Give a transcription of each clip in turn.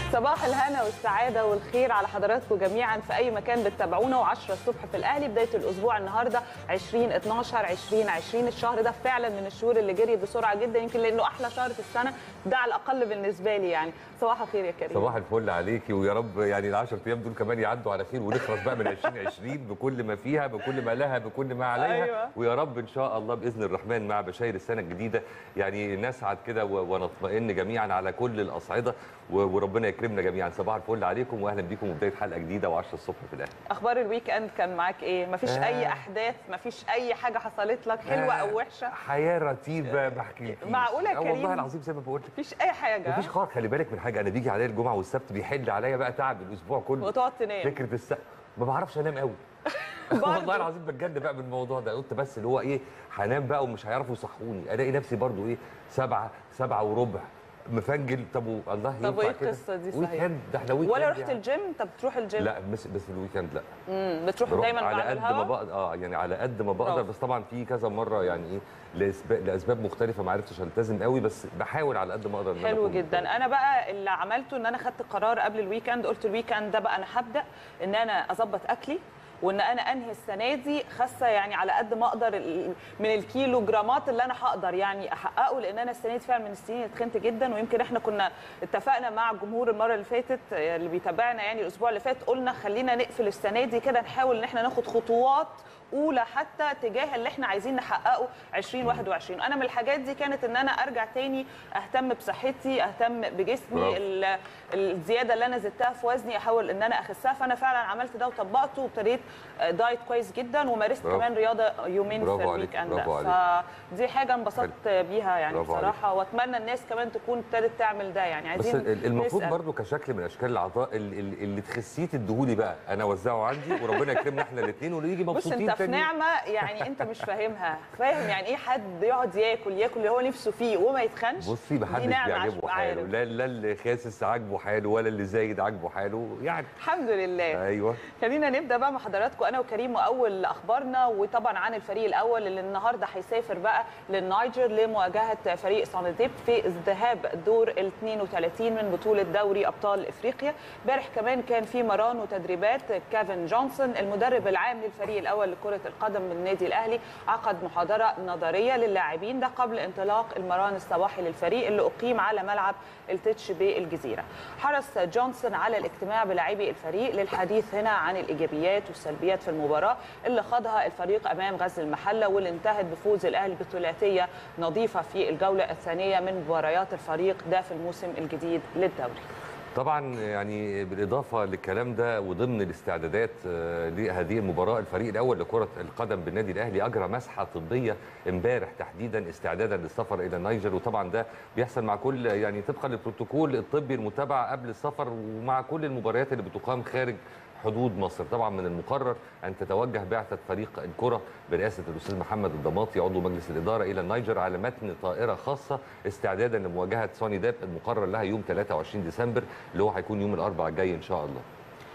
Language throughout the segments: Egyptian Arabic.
صباح الهنا والسعاده والخير على حضراتكم جميعا في اي مكان بتتابعونا و10 الصبح في الاهلي بدايه الاسبوع النهارده 20 12 2020 الشهر ده فعلا من الشهور اللي جري بسرعه جدا يمكن لانه احلى شهر في السنه ده على الاقل بالنسبه لي يعني صباح الخير يا كريم صباح الفل عليكي ويا رب يعني ال 10 ايام دول كمان يعدوا على خير ونخلص بقى من 2020 بكل ما فيها بكل ما لها بكل ما عليها أيوة. ويا رب ان شاء الله باذن الرحمن مع بشاير السنه الجديده يعني نسعد كده و- ونطمئن جميعا على كل الاصعده و- وربنا يكرمنا جميعا صباح الفل عليكم واهلا بيكم وبدايه حلقه جديده و10 الصبح في الاهلي اخبار الويك اند كان معاك ايه مفيش آه. اي احداث مفيش اي حاجه حصلت لك حلوه او وحشه حياه رتيبه ما احكيلكيش معقولة يا آه كريم؟ والله العظيم زي ما بقول لك مفيش اي حاجه مفيش خالص خلي بالك من حاجه انا بيجي عليا الجمعه والسبت بيحل عليا بقى تعب الاسبوع كله وتقعد تنام فكره السقف ما بعرفش انام قوي برضه. والله العظيم بتجنن بقى من الموضوع ده قلت بس اللي هو ايه هنام بقى ومش هيعرفوا يصحوني الاقي نفسي برضو ايه سبعة سبعة وربع مفنجل طب و- الله طب ينفع وايه كده؟ القصه دي ويك صحيح اند ده احنا ويك ولا إند رحت يعني. الجيم طب بتروح الجيم لا بس بس في الويكند لا امم بتروح بروح دايما على بعد قد ما الهوا بقدر اه يعني على قد ما بقدر برافو. بس طبعا في كذا مره يعني ايه لاسباب لاسباب مختلفه ما عرفتش التزم قوي بس بحاول على قد ما اقدر إن أنا حلو أكون جدا انا بقى اللي عملته ان انا خدت قرار قبل الويكند قلت الويكند ده بقى انا هبدا ان انا اظبط اكلي وان انا انهي السنه دي خاسه يعني على قد ما اقدر ال- من الكيلو جرامات اللي انا هقدر يعني احققه لان انا السنه دي فعلا من السنين اتخنت جدا ويمكن احنا كنا اتفقنا مع الجمهور المره اللي فاتت آه، اللي بيتابعنا يعني الاسبوع اللي فات قلنا خلينا نقفل السنه دي كده نحاول ان احنا ناخد خطوات اولى حتى تجاه اللي احنا عايزين نحققه 2021 انا من الحاجات دي كانت ان انا ارجع تاني اهتم بصحتي اهتم بجسمي برافو. ال- الزياده اللي انا زدتها في وزني احاول ان انا اخسها فانا فعلا عملت ده وطبقته وابتديت آه، دايت كويس جدا ومارست برافو. كمان رياضه يومين في برافو الويك عليك، اند برافو فدي حاجه انبسطت بيها يعني برافو عليك. بصراحه واتمنى الناس كمان تكون ابتدت تعمل ده يعني بس عايزين ال- المفروض نسأل. برضو كشكل من اشكال العطاء ال- ال- اللي تخسيه تديهولي بقى انا اوزعه عندي وربنا يكرمنا احنا الاثنين ونيجي بص مبسوطين انت في تاني نعمه يعني انت مش فاهمها فاهم يعني ايه حد يقعد ياكل ياكل اللي هو نفسه فيه وما يتخنش بصي دي محدش نعمة عشان بيعجبه تبقى حاله عارف. لا لا اللي خاسس عاجبه حاله ولا اللي زايد عاجبه حاله يعني الحمد لله ايوه خلينا نبدا بقى مع حضراتكم انا وكريم واول اخبارنا وطبعا عن الفريق الاول اللي النهارده هيسافر بقى للنيجر لمواجهه فريق سانديب في الذهاب دور ال 32 من بطوله دوري ابطال افريقيا امبارح كمان كان في مران وتدريبات كيفن جونسون المدرب العام للفريق الاول لكره القدم من النادي الاهلي عقد محاضره نظريه للاعبين ده قبل انطلاق المران الصباحي للفريق اللي اقيم على ملعب التتش بالجزيره حرص جونسون على الاجتماع بلاعبي الفريق للحديث هنا عن الايجابيات والسلبيات في المباراه اللي خاضها الفريق امام غزل المحله واللي انتهت بفوز الاهلي بثلاثيه نظيفه في الجوله الثانيه من مباريات الفريق ده في الموسم الجديد للدوري طبعا يعني بالاضافه للكلام ده وضمن الاستعدادات آه، لهذه المباراه الفريق الاول لكره القدم بالنادي الاهلي اجرى مسحه طبيه امبارح تحديدا استعدادا للسفر الى النيجر وطبعا ده بيحصل مع كل يعني طبقا للبروتوكول الطبي المتبع قبل السفر ومع كل المباريات اللي بتقام خارج حدود مصر طبعا من المقرر ان تتوجه بعثه فريق الكره برئاسه الاستاذ محمد الضماطي عضو مجلس الاداره الى النيجر على متن طائره خاصه استعدادا لمواجهه سوني داب المقرر لها يوم 23 ديسمبر اللي هو هيكون يوم الاربعاء الجاي ان شاء الله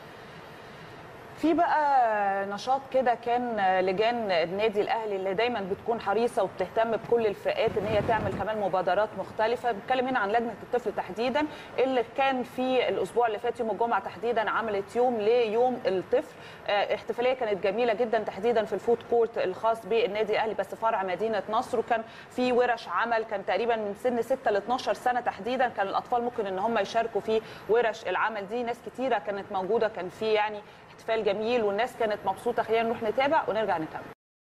في بقى نشاط كده كان لجان النادي الاهلي اللي دايما بتكون حريصه وبتهتم بكل الفئات ان هي تعمل كمان مبادرات مختلفه بنتكلم هنا عن لجنه الطفل تحديدا اللي كان في الاسبوع اللي فات يوم الجمعه تحديدا عملت يوم ليوم الطفل آه، احتفاليه كانت جميله جدا تحديدا في الفود كورت الخاص بالنادي الاهلي بس فرع مدينه نصر وكان في ورش عمل كان تقريبا من سن 6 ل 12 سنه تحديدا كان الاطفال ممكن ان هم يشاركوا في ورش العمل دي ناس كتيره كانت موجوده كان في يعني احتفال جميل والناس كانت مبسوطه خلينا نروح نتابع ونرجع نكمل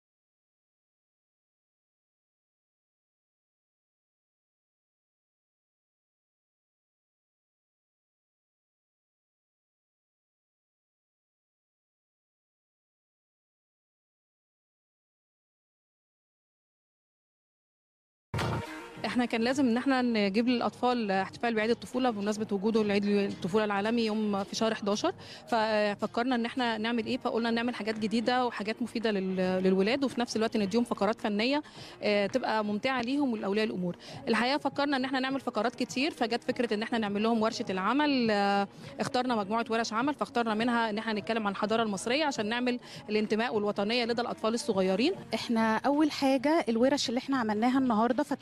احنا كان لازم ان احنا نجيب للاطفال احتفال بعيد الطفوله بمناسبه وجوده لعيد الطفوله العالمي يوم في شهر 11 ففكرنا ان احنا نعمل ايه فقلنا نعمل حاجات جديده وحاجات مفيده لل- للولاد وفي نفس الوقت نديهم فقرات فنيه آه، تبقى ممتعه ليهم ولاولياء الامور الحقيقه فكرنا ان احنا نعمل فقرات كتير فجت فكره ان احنا نعمل لهم ورشه العمل آه، اخترنا مجموعه ورش عمل فاخترنا منها ان احنا نتكلم عن الحضاره المصريه عشان نعمل الانتماء والوطنيه لدى الاطفال الصغيرين احنا اول حاجه الورش اللي احنا عملناها النهارده فتحنا لها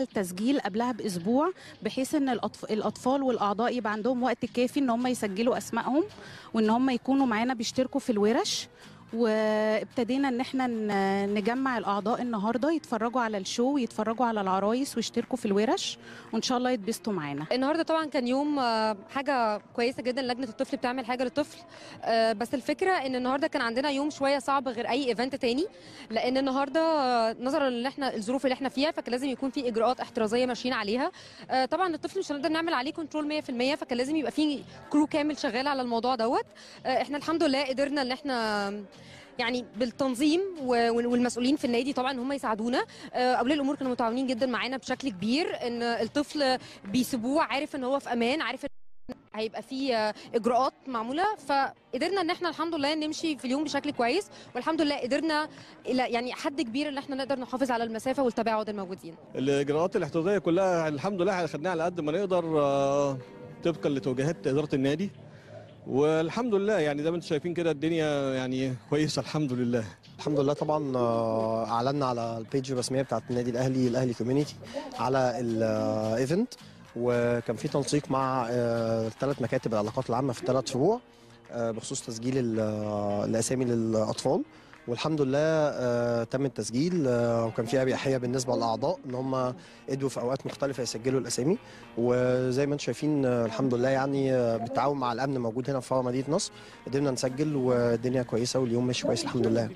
عمل تسجيل قبلها باسبوع بحيث ان الأطف- الاطفال والاعضاء يبقى عندهم وقت كافي ان هم يسجلوا اسمائهم وان هم يكونوا معانا بيشتركوا في الورش وابتدينا ان احنا ن- نجمع الاعضاء النهارده يتفرجوا على الشو ويتفرجوا على العرايس ويشتركوا في الورش وان شاء الله يتبسطوا معانا النهارده طبعا كان يوم آه، حاجه كويسه جدا لجنه الطفل بتعمل حاجه للطفل آه، بس الفكره ان النهارده كان عندنا يوم شويه صعب غير اي ايفنت تاني لان النهارده آه، نظرا ان احنا الظروف اللي احنا فيها فكان لازم يكون في اجراءات احترازيه ماشيين عليها آه، طبعا الطفل مش هنقدر نعمل عليه كنترول 100% فكان لازم يبقى في كرو كامل شغال على الموضوع دوت آه، احنا الحمد لله قدرنا ان احنا يعني بالتنظيم و- والمسؤولين في النادي طبعا هم يساعدونا آه، اولياء الامور كانوا متعاونين جدا معانا بشكل كبير ان الطفل بيسيبوه عارف ان هو في امان عارف ان هيبقى في آه، اجراءات معموله فقدرنا ان احنا الحمد لله نمشي في اليوم بشكل كويس والحمد لله قدرنا الى يعني حد كبير ان احنا نقدر نحافظ على المسافه والتباعد الموجودين الاجراءات الاحترازيه كلها الحمد لله احنا خدناها على قد ما نقدر آه، طبقا لتوجيهات اداره النادي والحمد لله يعني زي ما انتم شايفين كده الدنيا يعني كويسه الحمد لله الحمد لله طبعا آه، اعلنا على البيج الرسميه بتاعت النادي الاهلي الاهلي كوميونيتي على الايفنت وكان في تنسيق مع ثلاث مكاتب العلاقات العامه في ثلاث فروع آه، بخصوص تسجيل ال- آه، الاسامي للاطفال والحمد لله آه، تم التسجيل آه، وكان في اريحيه بالنسبه للاعضاء ان هم قدروا في اوقات مختلفه يسجلوا الاسامي وزي ما انتم شايفين آه، الحمد لله يعني آه، بالتعاون مع الامن موجود هنا في فرع مدينه نصر قدرنا نسجل والدنيا كويسه واليوم ماشي كويس الحمد لله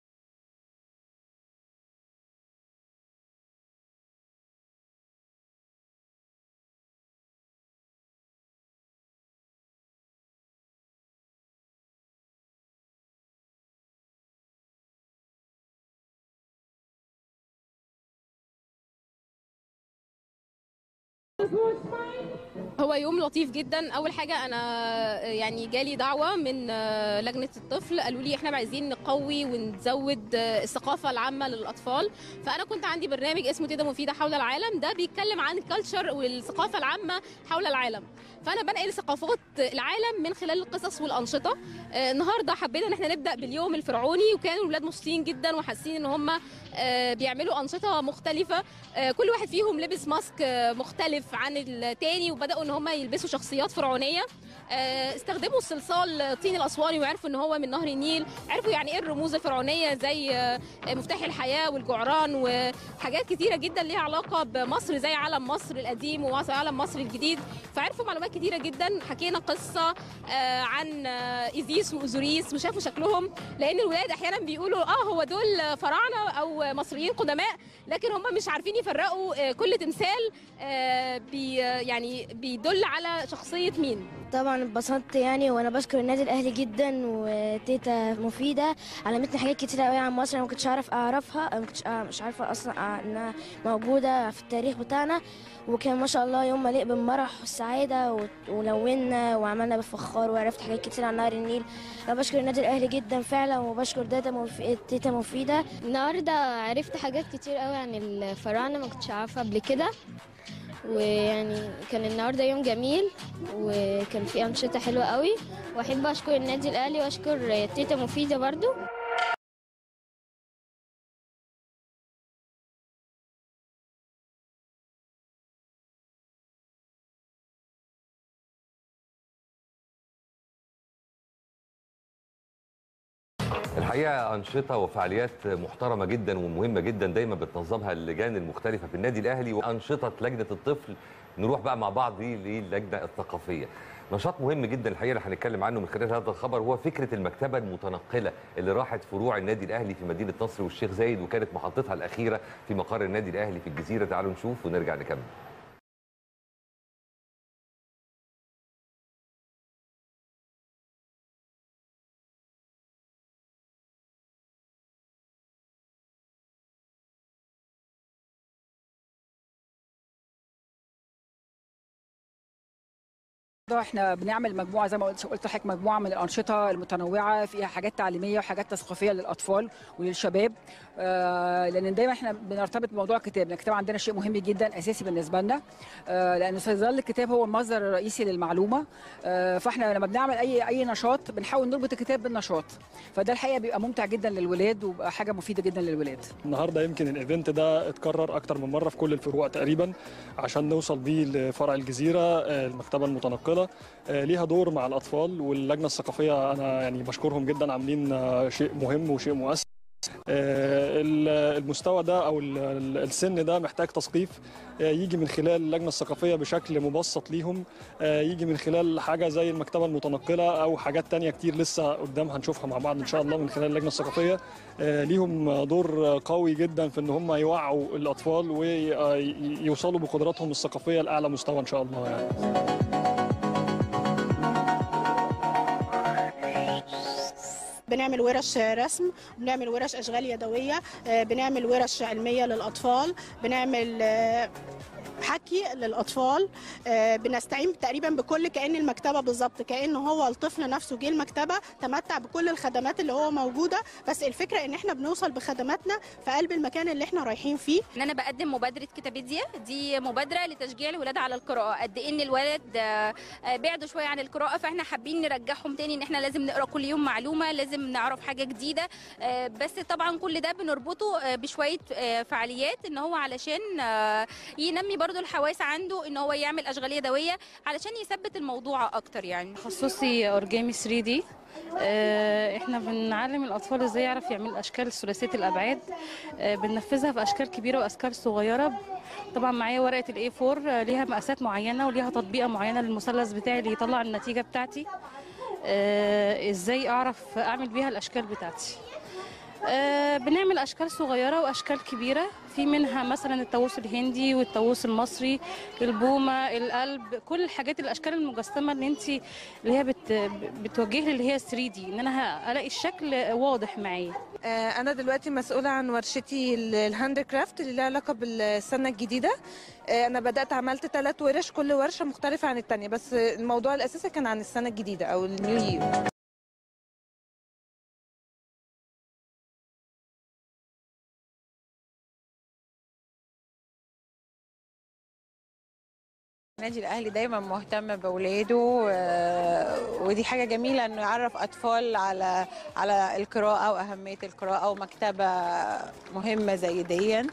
هو يوم لطيف جدا اول حاجه انا يعني جالي دعوه من آه، لجنه الطفل قالوا لي احنا عايزين نقوي ونزود آه، الثقافه العامه للاطفال فانا كنت عندي برنامج اسمه تيدا مفيده حول العالم ده بيتكلم عن الكالتشر والثقافه العامه حول العالم فانا بنقل ثقافات العالم من خلال القصص والانشطه آه، النهارده حبينا ان احنا نبدا باليوم الفرعوني وكانوا الولاد مبسوطين جدا وحاسين ان هم آه، بيعملوا انشطه مختلفه آه، كل واحد فيهم لبس ماسك آه، مختلف عن التاني وبداوا ان هم يلبسوا شخصيات فرعونيه آه، استخدموا الصلصال طين الاسواني وعرفوا ان هو من نهر النيل عرفوا يعني ايه الرموز الفرعونيه زي آه، مفتاح الحياه والجعران وحاجات كتيره جدا ليها علاقه بمصر زي علم مصر القديم وعلم مصر الجديد فعرفوا معلومات كتيره جدا حكينا قصه آه، عن آه، ايزيس واوزوريس وشافوا شكلهم لان الولاد احيانا بيقولوا اه هو دول فراعنه او مصريين قدماء لكن هم مش عارفين يفرقوا آه، كل تمثال آه، بي يعني بيدل على شخصيه مين طبعا اتبسطت يعني وانا بشكر النادي الاهلي جدا وتيتا مفيده علمتني حاجات كتير قوي عن مصر انا ما كنتش اعرف اعرفها أنا ما كنتش أع- مش عارفه اصلا انها موجوده في التاريخ بتاعنا وكان ما شاء الله يوم مليء بالمرح والسعاده و- ولونا وعملنا بالفخار وعرفت حاجات كتير عن نهر النيل انا بشكر النادي الاهلي جدا فعلا وبشكر تيتا مفيدة تيتا مفيده النهارده عرفت حاجات كتير قوي عن الفراعنه ما كنتش عارفه قبل كده ويعني كان النهارده يوم جميل وكان فيه انشطه حلوه قوي واحب اشكر النادي الاهلي واشكر تيتا مفيده برضو الحقيقه انشطه وفعاليات محترمه جدا ومهمه جدا دايما بتنظمها اللجان المختلفه في النادي الاهلي وانشطه لجنه الطفل نروح بقى مع بعض دي للجنه الثقافيه نشاط مهم جدا الحقيقه اللي هنتكلم عنه من خلال هذا الخبر هو فكره المكتبه المتنقله اللي راحت فروع النادي الاهلي في مدينه نصر والشيخ زايد وكانت محطتها الاخيره في مقر النادي الاهلي في الجزيره تعالوا نشوف ونرجع نكمل احنا بنعمل مجموعه زي ما قلت قلت لحضرتك مجموعه من الانشطه المتنوعه فيها حاجات تعليميه وحاجات تثقيفيه للاطفال وللشباب آه لان دايما احنا بنرتبط بموضوع الكتاب لان الكتاب عندنا شيء مهم جدا اساسي بالنسبه لنا آه لان سيظل الكتاب هو المصدر الرئيسي للمعلومه آه فاحنا لما بنعمل اي اي نشاط بنحاول نربط الكتاب بالنشاط فده الحقيقه بيبقى ممتع جدا للولاد وبقى حاجه مفيده جدا للولاد النهارده يمكن الايفنت ده اتكرر اكتر من مره في كل الفروع تقريبا عشان نوصل بيه لفرع الجزيره آه، المكتبه المتنقله آه، ليها دور مع الاطفال واللجنه الثقافيه انا يعني بشكرهم جدا عاملين آه، شيء مهم وشيء مؤثر آه، ال- المستوى ده او ال- ال- السن ده محتاج تثقيف آه، يجي من خلال اللجنه الثقافيه بشكل مبسط ليهم آه، يجي من خلال حاجه زي المكتبه المتنقله او حاجات تانية كتير لسه قدام هنشوفها مع بعض ان شاء الله من خلال اللجنه الثقافيه آه، ليهم دور قوي جدا في ان هم يوعوا الاطفال ويوصلوا بقدراتهم الثقافيه لاعلى مستوى ان شاء الله يعني. بنعمل ورش رسم بنعمل ورش اشغال يدويه آه، بنعمل ورش علميه للاطفال بنعمل آه، حكي للاطفال آه، بنستعين تقريبا بكل كان المكتبه بالظبط كانه هو الطفل نفسه جه المكتبه تمتع بكل الخدمات اللي هو موجوده بس الفكره ان احنا بنوصل بخدماتنا في قلب المكان اللي احنا رايحين فيه ان انا بقدم مبادره كتابيديا دي مبادره لتشجيع الولاد على القراءه قد ايه ان الولد آه، آه، بعدوا شويه عن القراءه فاحنا حابين نرجعهم تاني ان احنا لازم نقرا كل يوم معلومه لازم نعرف حاجه جديده آه، بس طبعا كل ده بنربطه آه، بشويه آه، فعاليات ان هو علشان آه، ينمي برضو الحواس عنده ان هو يعمل اشغال يدويه علشان يثبت الموضوع اكتر يعني تخصصي اورجامي 3 دي احنا بنعلم الاطفال ازاي يعرف يعمل اشكال ثلاثيه الابعاد آه، بننفذها في اشكال كبيره واشكال صغيره طبعا معايا ورقه الاي 4 ليها مقاسات معينه وليها تطبيقه معينه للمثلث بتاعي اللي يطلع النتيجه بتاعتي آه، ازاي اعرف اعمل بيها الاشكال بتاعتي آه، بنعمل اشكال صغيره واشكال كبيره في منها مثلا الطاووس الهندي والطاووس المصري البومه القلب كل الحاجات الاشكال المجسمه اللي انت اللي هي بت بتوجه لي اللي هي 3 دي ان انا ه- الاقي الشكل واضح معايا آه، أنا دلوقتي مسؤولة عن ورشتي ال- الهاند كرافت اللي لها علاقة بالسنة الجديدة آه، أنا بدأت عملت ثلاث ورش كل ورشة مختلفة عن التانية بس الموضوع الأساسي كان عن السنة الجديدة أو النيو يير النادي الاهلي دايما مهتم باولاده آه، ودي حاجه جميله انه يعرف اطفال على على القراءه واهميه القراءه ومكتبه مهمه زي دي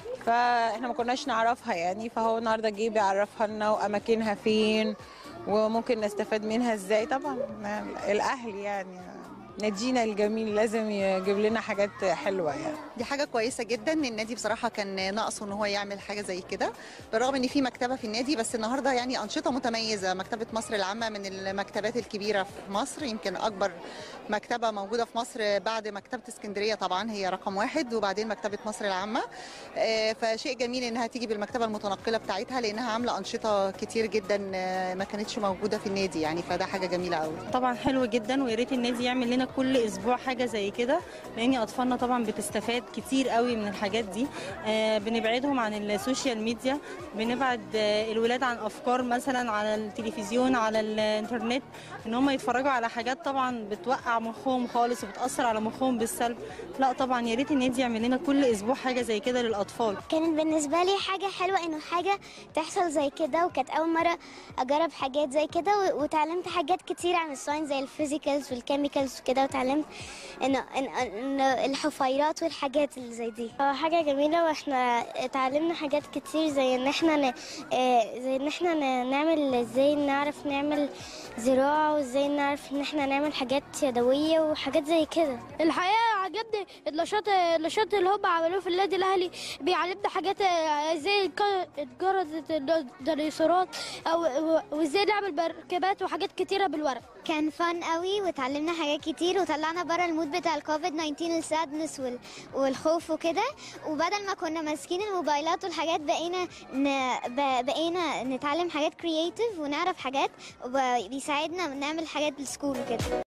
فاحنا ما كناش نعرفها يعني فهو النهارده جه بيعرفها لنا واماكنها فين وممكن نستفاد منها ازاي طبعا الاهلي يعني نادينا الجميل لازم يجيب لنا حاجات حلوه يعني دي حاجة كويسة جدا النادي بصراحة كان ناقصه ان هو يعمل حاجة زي كده بالرغم ان في مكتبة في النادي بس النهاردة يعني أنشطة متميزة مكتبة مصر العامة من المكتبات الكبيرة في مصر يمكن أكبر مكتبة موجودة في مصر بعد مكتبة اسكندرية طبعا هي رقم واحد وبعدين مكتبة مصر العامة آه، فشيء جميل انها تيجي بالمكتبة المتنقلة بتاعتها لانها عاملة أنشطة كتير جدا آه، ما كانتش موجودة في النادي يعني فده حاجة جميلة قوي طبعا حلو جدا ويا ريت النادي يعمل لنا كل اسبوع حاجه زي كده لان اطفالنا طبعا بتستفاد كتير قوي من الحاجات دي آه بنبعدهم عن السوشيال ميديا بنبعد آه الولاد عن افكار مثلا على التلفزيون على الانترنت ان هم يتفرجوا على حاجات طبعا بتوقع مخهم خالص وبتاثر على مخهم بالسلب لا طبعا يا ريت النادي يعمل لنا كل اسبوع حاجه زي كده للاطفال كانت بالنسبة لي حاجة حلوة إنه حاجة تحصل زي كده وكانت أول مرة أجرب حاجات زي كده و- وتعلمت حاجات كتير عن الساينس زي الفيزيكالز والكيميكالز وكده وتعلمت إنه إن إن الحفيرات والحاجات اللي زي دي هو حاجة جميلة وإحنا اتعلمنا حاجات كتير زي إن إحنا ن... آه، زي إن إحنا ن- نعمل إزاي نعرف نعمل زراعة وإزاي نعرف إن إحنا نعمل حاجات يدوية وحاجات زي كده الحقيقه عجبني النشاط النشاط اللي هم عملوه في النادي الاهلي بيعلمنا حاجات زي الك- جرد الديناصورات او وازاي نعمل مركبات وحاجات كتيره بالورق كان فن قوي وتعلمنا حاجات كتير وطلعنا بره المود بتاع الكوفيد 19 السادنس وال... والخوف وكده وبدل ما كنا ماسكين الموبايلات والحاجات بقينا ن... ب... بقينا نتعلم حاجات كرييتيف ونعرف حاجات وبيساعدنا نعمل حاجات بالسكول وكده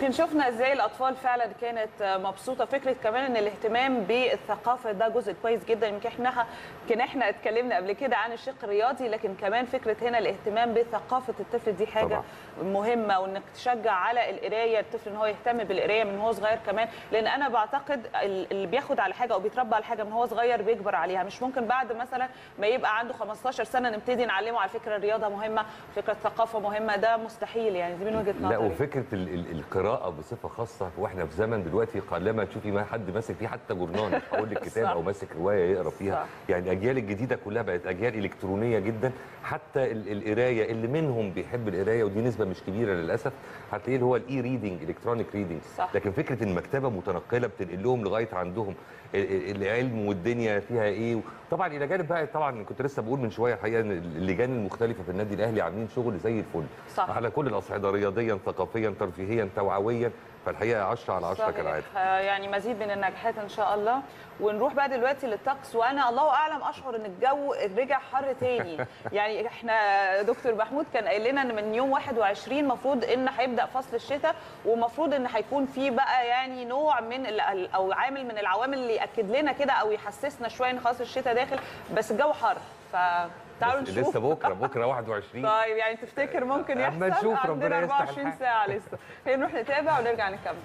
يمكن شفنا ازاي الاطفال فعلا كانت مبسوطه فكره كمان ان الاهتمام بالثقافه ده جزء كويس جدا يمكن احنا يمكن احنا اتكلمنا قبل كده عن الشق الرياضي لكن كمان فكره هنا الاهتمام بثقافه الطفل دي حاجه طبعاً. مهمه وانك تشجع على القرايه الطفل ان هو يهتم بالقرايه من هو صغير كمان لان انا بعتقد ال- اللي بياخد على حاجه او بيتربى على حاجه من هو صغير بيكبر عليها مش ممكن بعد مثلا ما يبقى عنده 15 سنه نبتدي نعلمه على فكره الرياضه مهمه فكره الثقافه مهمه ده مستحيل يعني دي من وجهه لا نظري وفكره ال- ال- القراءه بصفه خاصه واحنا في زمن دلوقتي قلما تشوفي ما حد ماسك فيه حتى جورنال مش هقول لك كتاب صح. او ماسك روايه يقرا فيها صح. يعني الاجيال الجديده كلها بقت اجيال الكترونيه جدا حتى ال- القرايه اللي منهم بيحب القرايه ودي نسبه مش كبيره للاسف هتلاقيه اللي هو الاي ريدنج الكترونيك ريدنج صح. لكن فكره ان مكتبه متنقله بتنقل لهم لغايه عندهم ال- ال- العلم والدنيا فيها ايه طبعا الى جانب بقى طبعا كنت لسه بقول من شويه الحقيقه ان اللجان المختلفه في النادي الاهلي عاملين شغل زي الفل صح. على كل الاصعده رياضيا ثقافيا ترفيهيا توعويا فالحقيقه 10 على 10 صحيح. كالعاده آه، يعني مزيد من النجاحات ان شاء الله ونروح بقى دلوقتي للطقس وانا الله اعلم اشعر ان الجو رجع حر تاني يعني احنا دكتور محمود كان قايل لنا ان من يوم 21 المفروض ان هيبدا فصل الشتاء ومفروض ان هيكون في بقى يعني نوع من ال- او عامل من العوامل اللي ياكد لنا كده او يحسسنا شويه ان خلاص الشتاء داخل بس الجو حر فتعالوا بس نشوف لسه بكره بكره 21 طيب يعني تفتكر ممكن أما يحصل نشوف ربنا عندنا يفتح 24 الحال. ساعه لسه خلينا نروح نتابع ونرجع نكمل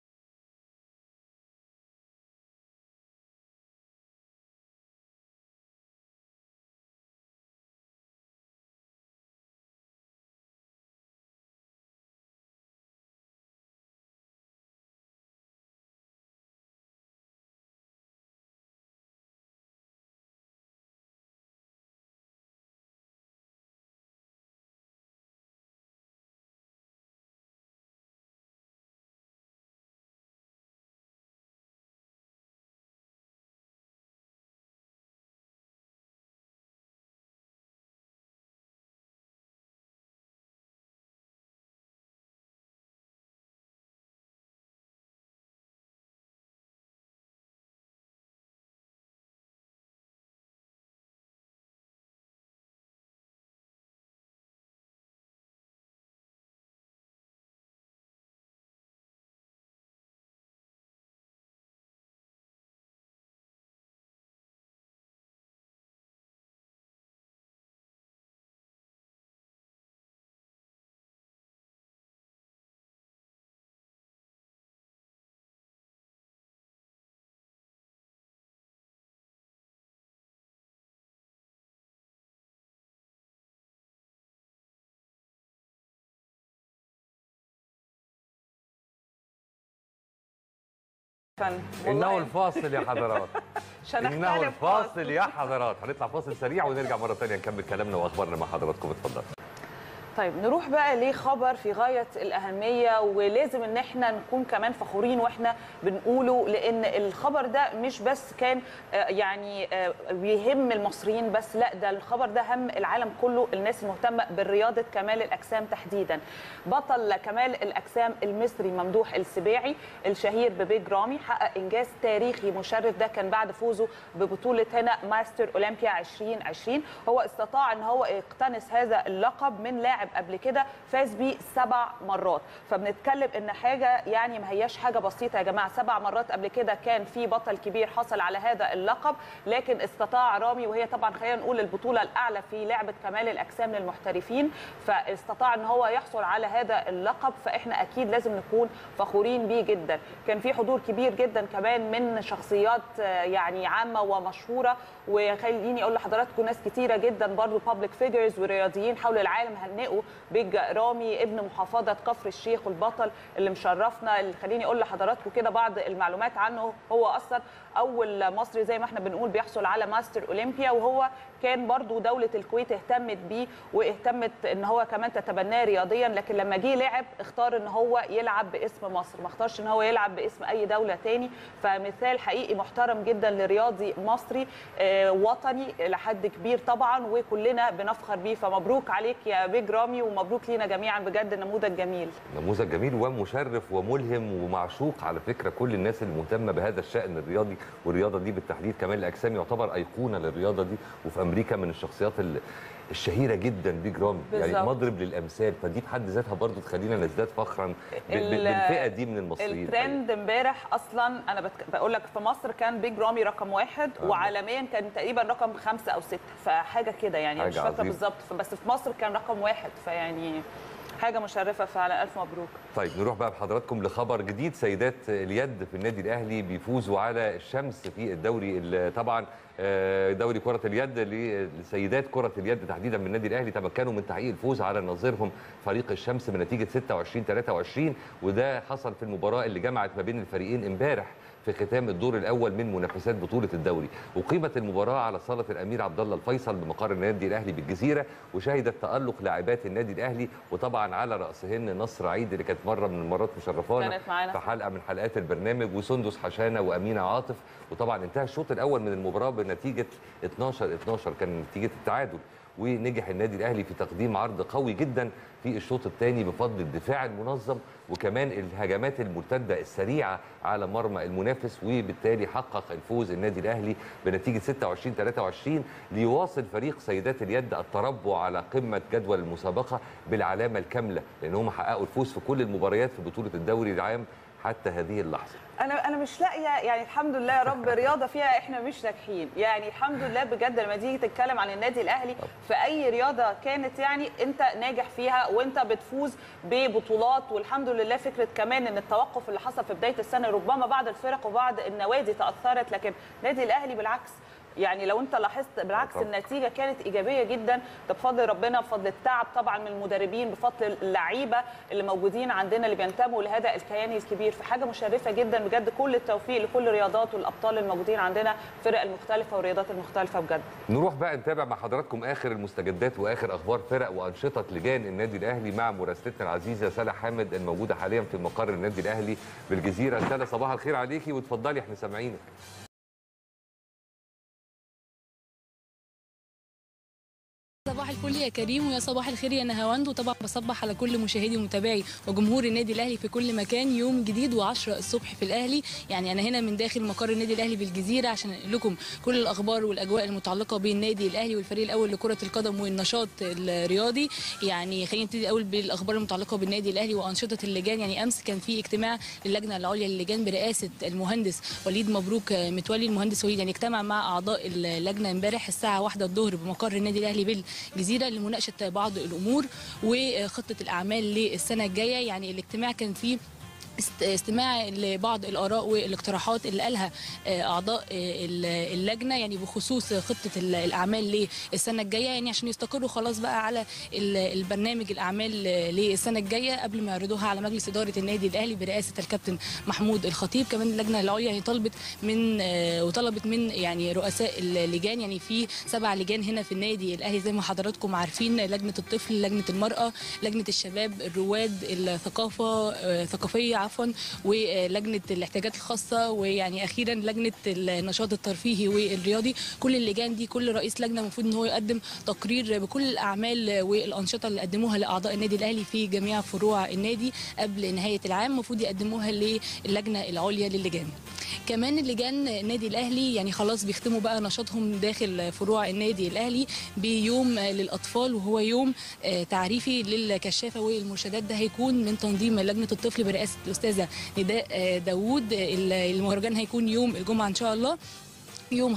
فن انه الفاصل يا حضرات عشان انه أختلف الفاصل يا حضرات هنطلع فاصل سريع ونرجع مره ثانيه نكمل كلامنا واخبارنا مع حضراتكم اتفضل طيب نروح بقى لخبر في غايه الاهميه ولازم ان احنا نكون كمان فخورين واحنا بنقوله لان الخبر ده مش بس كان آه، يعني آه، بيهم المصريين بس لا ده الخبر ده هم العالم كله الناس المهتمه بالرياضه كمال الاجسام تحديدا بطل كمال الاجسام المصري ممدوح السباعي الشهير ببيج رامي حقق انجاز تاريخي مشرف ده كان بعد فوزه ببطوله هنا ماستر اولمبيا 2020 هو استطاع ان هو يقتنص هذا اللقب من لاعب قبل كده فاز بيه سبع مرات فبنتكلم ان حاجه يعني ما هياش حاجه بسيطه يا جماعه سبع مرات قبل كده كان في بطل كبير حصل على هذا اللقب لكن استطاع رامي وهي طبعا خلينا نقول البطوله الاعلى في لعبه كمال الاجسام للمحترفين فاستطاع ان هو يحصل على هذا اللقب فاحنا اكيد لازم نكون فخورين بيه جدا كان في حضور كبير جدا كمان من شخصيات آه، يعني عامه ومشهوره وخليني اقول لحضراتكم ناس كتيره جدا برضو بابليك فيجرز ورياضيين حول العالم هنئوا بيج رامي ابن محافظه كفر الشيخ والبطل اللي مشرفنا اللي خليني اقول لحضراتكم كده بعض المعلومات عنه هو اصلا اول مصري زي ما احنا بنقول بيحصل على ماستر اولمبيا وهو كان برضو دوله الكويت اهتمت بيه واهتمت ان هو كمان تتبناه رياضيا لكن لما جه لعب اختار ان هو يلعب باسم مصر ما اختارش ان هو يلعب باسم اي دوله تاني فمثال حقيقي محترم جدا لرياضي مصري آه، وطني لحد كبير طبعا وكلنا بنفخر بيه فمبروك عليك يا بيج رامي ومبروك لينا جميعا بجد نموذج جميل نموذج جميل ومشرف وملهم ومعشوق على فكره كل الناس المهتمه بهذا الشان الرياضي والرياضه دي بالتحديد كمان الاجسام يعتبر ايقونه للرياضه دي وفي امريكا من الشخصيات ال- الشهيره جدا بيج رامي يعني بالظبط. مضرب للامثال فدي في حد ذاتها برضو تخلينا نزداد فخرا ب- ب- ال- بالفئه دي من المصريين الترند امبارح اصلا انا بتك... بقول لك في مصر كان بيج رامي رقم واحد آه. وعالميا كان تقريبا رقم خمسه او سته فحاجه كده يعني حاجة مش فاكره عظيمة. بالظبط بس في مصر كان رقم واحد فيعني حاجه مشرفه فعلا الف مبروك طيب نروح بقى بحضراتكم لخبر جديد سيدات اليد في النادي الاهلي بيفوزوا على الشمس في الدوري ال- طبعا آه، دوري كره اليد لسيدات كره اليد تحديدا من النادي الاهلي تمكنوا من تحقيق الفوز على نظيرهم فريق الشمس بنتيجه 26 23 وده حصل في المباراه اللي جمعت ما بين الفريقين امبارح في ختام الدور الاول من منافسات بطوله الدوري وقيمت المباراه على صاله الامير عبد الله الفيصل بمقر النادي الاهلي بالجزيره وشهدت تالق لاعبات النادي الاهلي وطبعا على راسهن نصر عيد اللي كانت مره من المرات مشرفانا كانت معانا. في حلقه من حلقات البرنامج وسندس حشانه وامينه عاطف وطبعا انتهى الشوط الاول من المباراه بنتيجه 12 12 كان نتيجه التعادل ونجح النادي الاهلي في تقديم عرض قوي جدا في الشوط الثاني بفضل الدفاع المنظم وكمان الهجمات المرتده السريعه على مرمى المنافس وبالتالي حقق الفوز النادي الاهلي بنتيجه 26 23 ليواصل فريق سيدات اليد التربع على قمه جدول المسابقه بالعلامه الكامله لان هم حققوا الفوز في كل المباريات في بطوله الدوري العام حتى هذه اللحظه انا انا مش لاقيه يعني الحمد لله يا رب رياضه فيها احنا مش ناجحين يعني الحمد لله بجد لما تيجي تتكلم عن النادي الاهلي في اي رياضه كانت يعني انت ناجح فيها وانت بتفوز ببطولات والحمد لله فكره كمان ان التوقف اللي حصل في بدايه السنه ربما بعض الفرق وبعض النوادي تاثرت لكن النادي الاهلي بالعكس يعني لو انت لاحظت بالعكس طبعا. النتيجه كانت ايجابيه جدا ده بفضل ربنا بفضل التعب طبعا من المدربين بفضل اللعيبه اللي موجودين عندنا اللي بينتموا لهذا الكيان الكبير فحاجه مشرفه جدا بجد كل التوفيق لكل الرياضات والابطال الموجودين عندنا الفرق المختلفه والرياضات المختلفه بجد نروح بقى نتابع مع حضراتكم اخر المستجدات واخر اخبار فرق وانشطه لجان النادي الاهلي مع مراسلتنا العزيزه سلا حامد الموجوده حاليا في مقر النادي الاهلي بالجزيره سلا صباح الخير عليكي واتفضلي احنا سامعينك صباح الفل يا كريم ويا صباح الخير يا نهاوند وطبعا بصبح على كل مشاهدي ومتابعي وجمهور النادي الاهلي في كل مكان يوم جديد و10 الصبح في الاهلي يعني انا هنا من داخل مقر النادي الاهلي بالجزيره عشان انقل لكم كل الاخبار والاجواء المتعلقه بالنادي الاهلي والفريق الاول لكره القدم والنشاط الرياضي يعني خلينا نبتدي الاول بالاخبار المتعلقه بالنادي الاهلي وانشطه اللجان يعني امس كان في اجتماع للجنه العليا للجان برئاسه المهندس وليد مبروك متولي المهندس وليد يعني اجتمع مع اعضاء اللجنه امبارح الساعه 1 الظهر بمقر النادي الاهلي بالجزيره لمناقشه بعض الامور وخطه الاعمال للسنه الجايه يعني الاجتماع كان فيه است- استماع لبعض الاراء والاقتراحات اللي قالها آه، اعضاء آه، ال- اللجنه يعني بخصوص خطه ال- الاعمال للسنه الجايه يعني عشان يستقروا خلاص بقى على ال- البرنامج الاعمال آه، للسنه الجايه قبل ما يعرضوها على مجلس اداره النادي الاهلي برئاسه الكابتن محمود الخطيب كمان اللجنه العليا يعني طلبت من آه، وطلبت من يعني رؤساء اللجان يعني في سبع لجان هنا في النادي الاهلي زي ما حضراتكم عارفين لجنه الطفل لجنه المراه لجنه الشباب الرواد الثقافه آه، ثقافيه عفوا ولجنه الاحتياجات الخاصه ويعني اخيرا لجنه النشاط الترفيهي والرياضي كل اللجان دي كل رئيس لجنه المفروض ان هو يقدم تقرير بكل الاعمال والانشطه اللي قدموها لاعضاء النادي الاهلي في جميع فروع النادي قبل نهايه العام المفروض يقدموها للجنه العليا للجان كمان اللجان النادي الاهلي يعني خلاص بيختموا بقى نشاطهم داخل فروع النادي الاهلي بيوم للاطفال وهو يوم آه، تعريفي للكشافه والمرشدات ده هيكون من تنظيم لجنه الطفل برئاسه الاستاذه نداء آه، داوود ال- المهرجان هيكون يوم الجمعه ان شاء الله يوم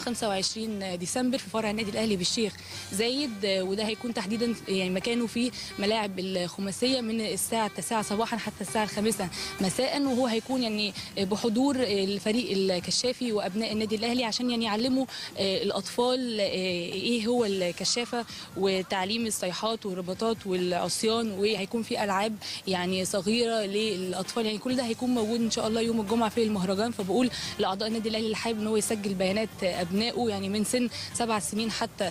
25 ديسمبر في فرع النادي الاهلي بالشيخ زايد آه، وده هيكون تحديدا يعني مكانه في ملاعب الخماسيه من الساعه 9 صباحا حتى الساعه الخامسة مساء وهو هيكون يعني بحضور الفريق الكشافي وابناء النادي الاهلي عشان يعني يعلموا آه، الاطفال آه، ايه هو الكشافه وتعليم الصيحات والرباطات والعصيان وهيكون في العاب يعني صغيره للاطفال يعني كل ده هيكون موجود ان شاء الله يوم الجمعه في المهرجان فبقول لاعضاء النادي الاهلي اللي حابب ان هو يسجل بيانات ابنائه يعني من سن سبع سنين حتى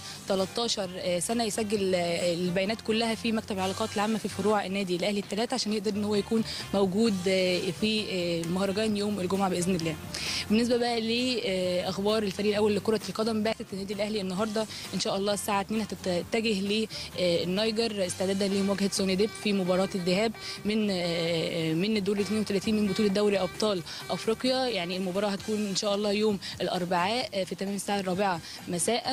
13 سنه يسجل البيانات كلها في مكتب العلاقات العامه في فروع النادي الاهلي الثلاثه عشان يقدر ان هو يكون موجود في المهرجان يوم الجمعه باذن الله. بالنسبه بقى لاخبار الفريق الاول لكره القدم بعثه النادي الاهلي النهارده ان شاء الله الساعه 2 هتتجه للنيجر استعدادا لمواجهه سوني ديب في مباراه الذهاب من من الدور 32 من بطوله دوري ابطال افريقيا يعني المباراه هتكون ان شاء الله يوم الاربعاء آه، في تمام الساعه الرابعه مساء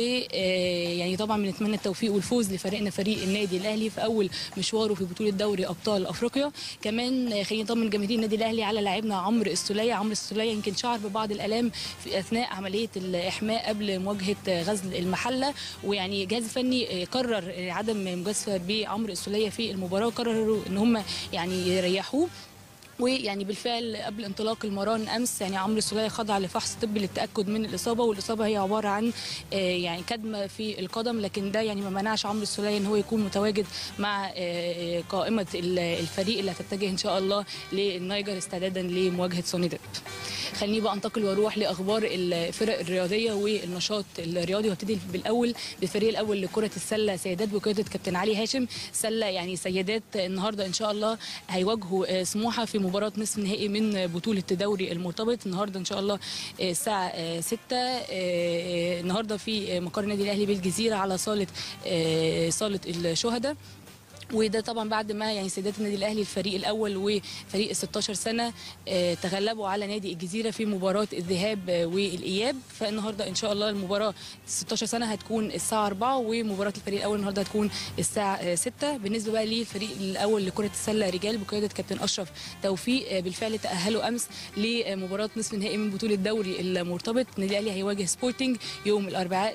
ويعني طبعا بنتمنى التوفيق والفوز لفريقنا فريق النادي الاهلي في اول مشواره في بطوله دوري ابطال افريقيا كمان آه، خلينا نطمن جماهير النادي الاهلي على لاعبنا عمرو السوليه عمرو السوليه يمكن شعر ببعض الالام في اثناء عمليه الاحماء قبل مواجهه آه، غزل المحله ويعني الجهاز الفني آه، قرر آه، عدم مجازفه بعمرو السوليه في المباراه وقرروا ان هم يعني يريحوه ويعني بالفعل قبل انطلاق المران امس يعني عمرو السوليه خضع لفحص طبي للتاكد من الاصابه والاصابه هي عباره عن آه، يعني كدمه في القدم لكن ده يعني ما منعش عمرو السوليه ان هو يكون متواجد مع آه، قائمه ال- الفريق اللي هتتجه ان شاء الله للنيجر استعدادا لمواجهه سونيدب خليني بقى انتقل واروح لاخبار الفرق الرياضيه والنشاط الرياضي وابتدي بالاول بالفريق الاول لكره السله سيدات بقياده كابتن علي هاشم سله يعني سيدات النهارده ان شاء الله هيواجهوا آه، سموحه في مباراه نصف نهائي من بطوله الدوري المرتبط النهارده ان شاء الله آه، الساعه 6 النهارده في آه، مقر النادي الاهلي بالجزيره على صاله آه، صاله الشهداء وده طبعا بعد ما يعني سيدات النادي الاهلي الفريق الاول وفريق ال 16 سنه آه، تغلبوا على نادي الجزيره في مباراه الذهاب آه، والاياب فالنهارده ان شاء الله المباراه 16 سنه هتكون الساعه 4 ومباراه الفريق الاول النهارده هتكون الساعه آه، 6 بالنسبه بقى للفريق الاول لكره السله رجال بقياده كابتن اشرف توفيق آه، بالفعل تاهلوا امس لمباراه نصف النهائي من بطوله الدوري المرتبط النادي الاهلي هيواجه سبورتنج يوم الاربعاء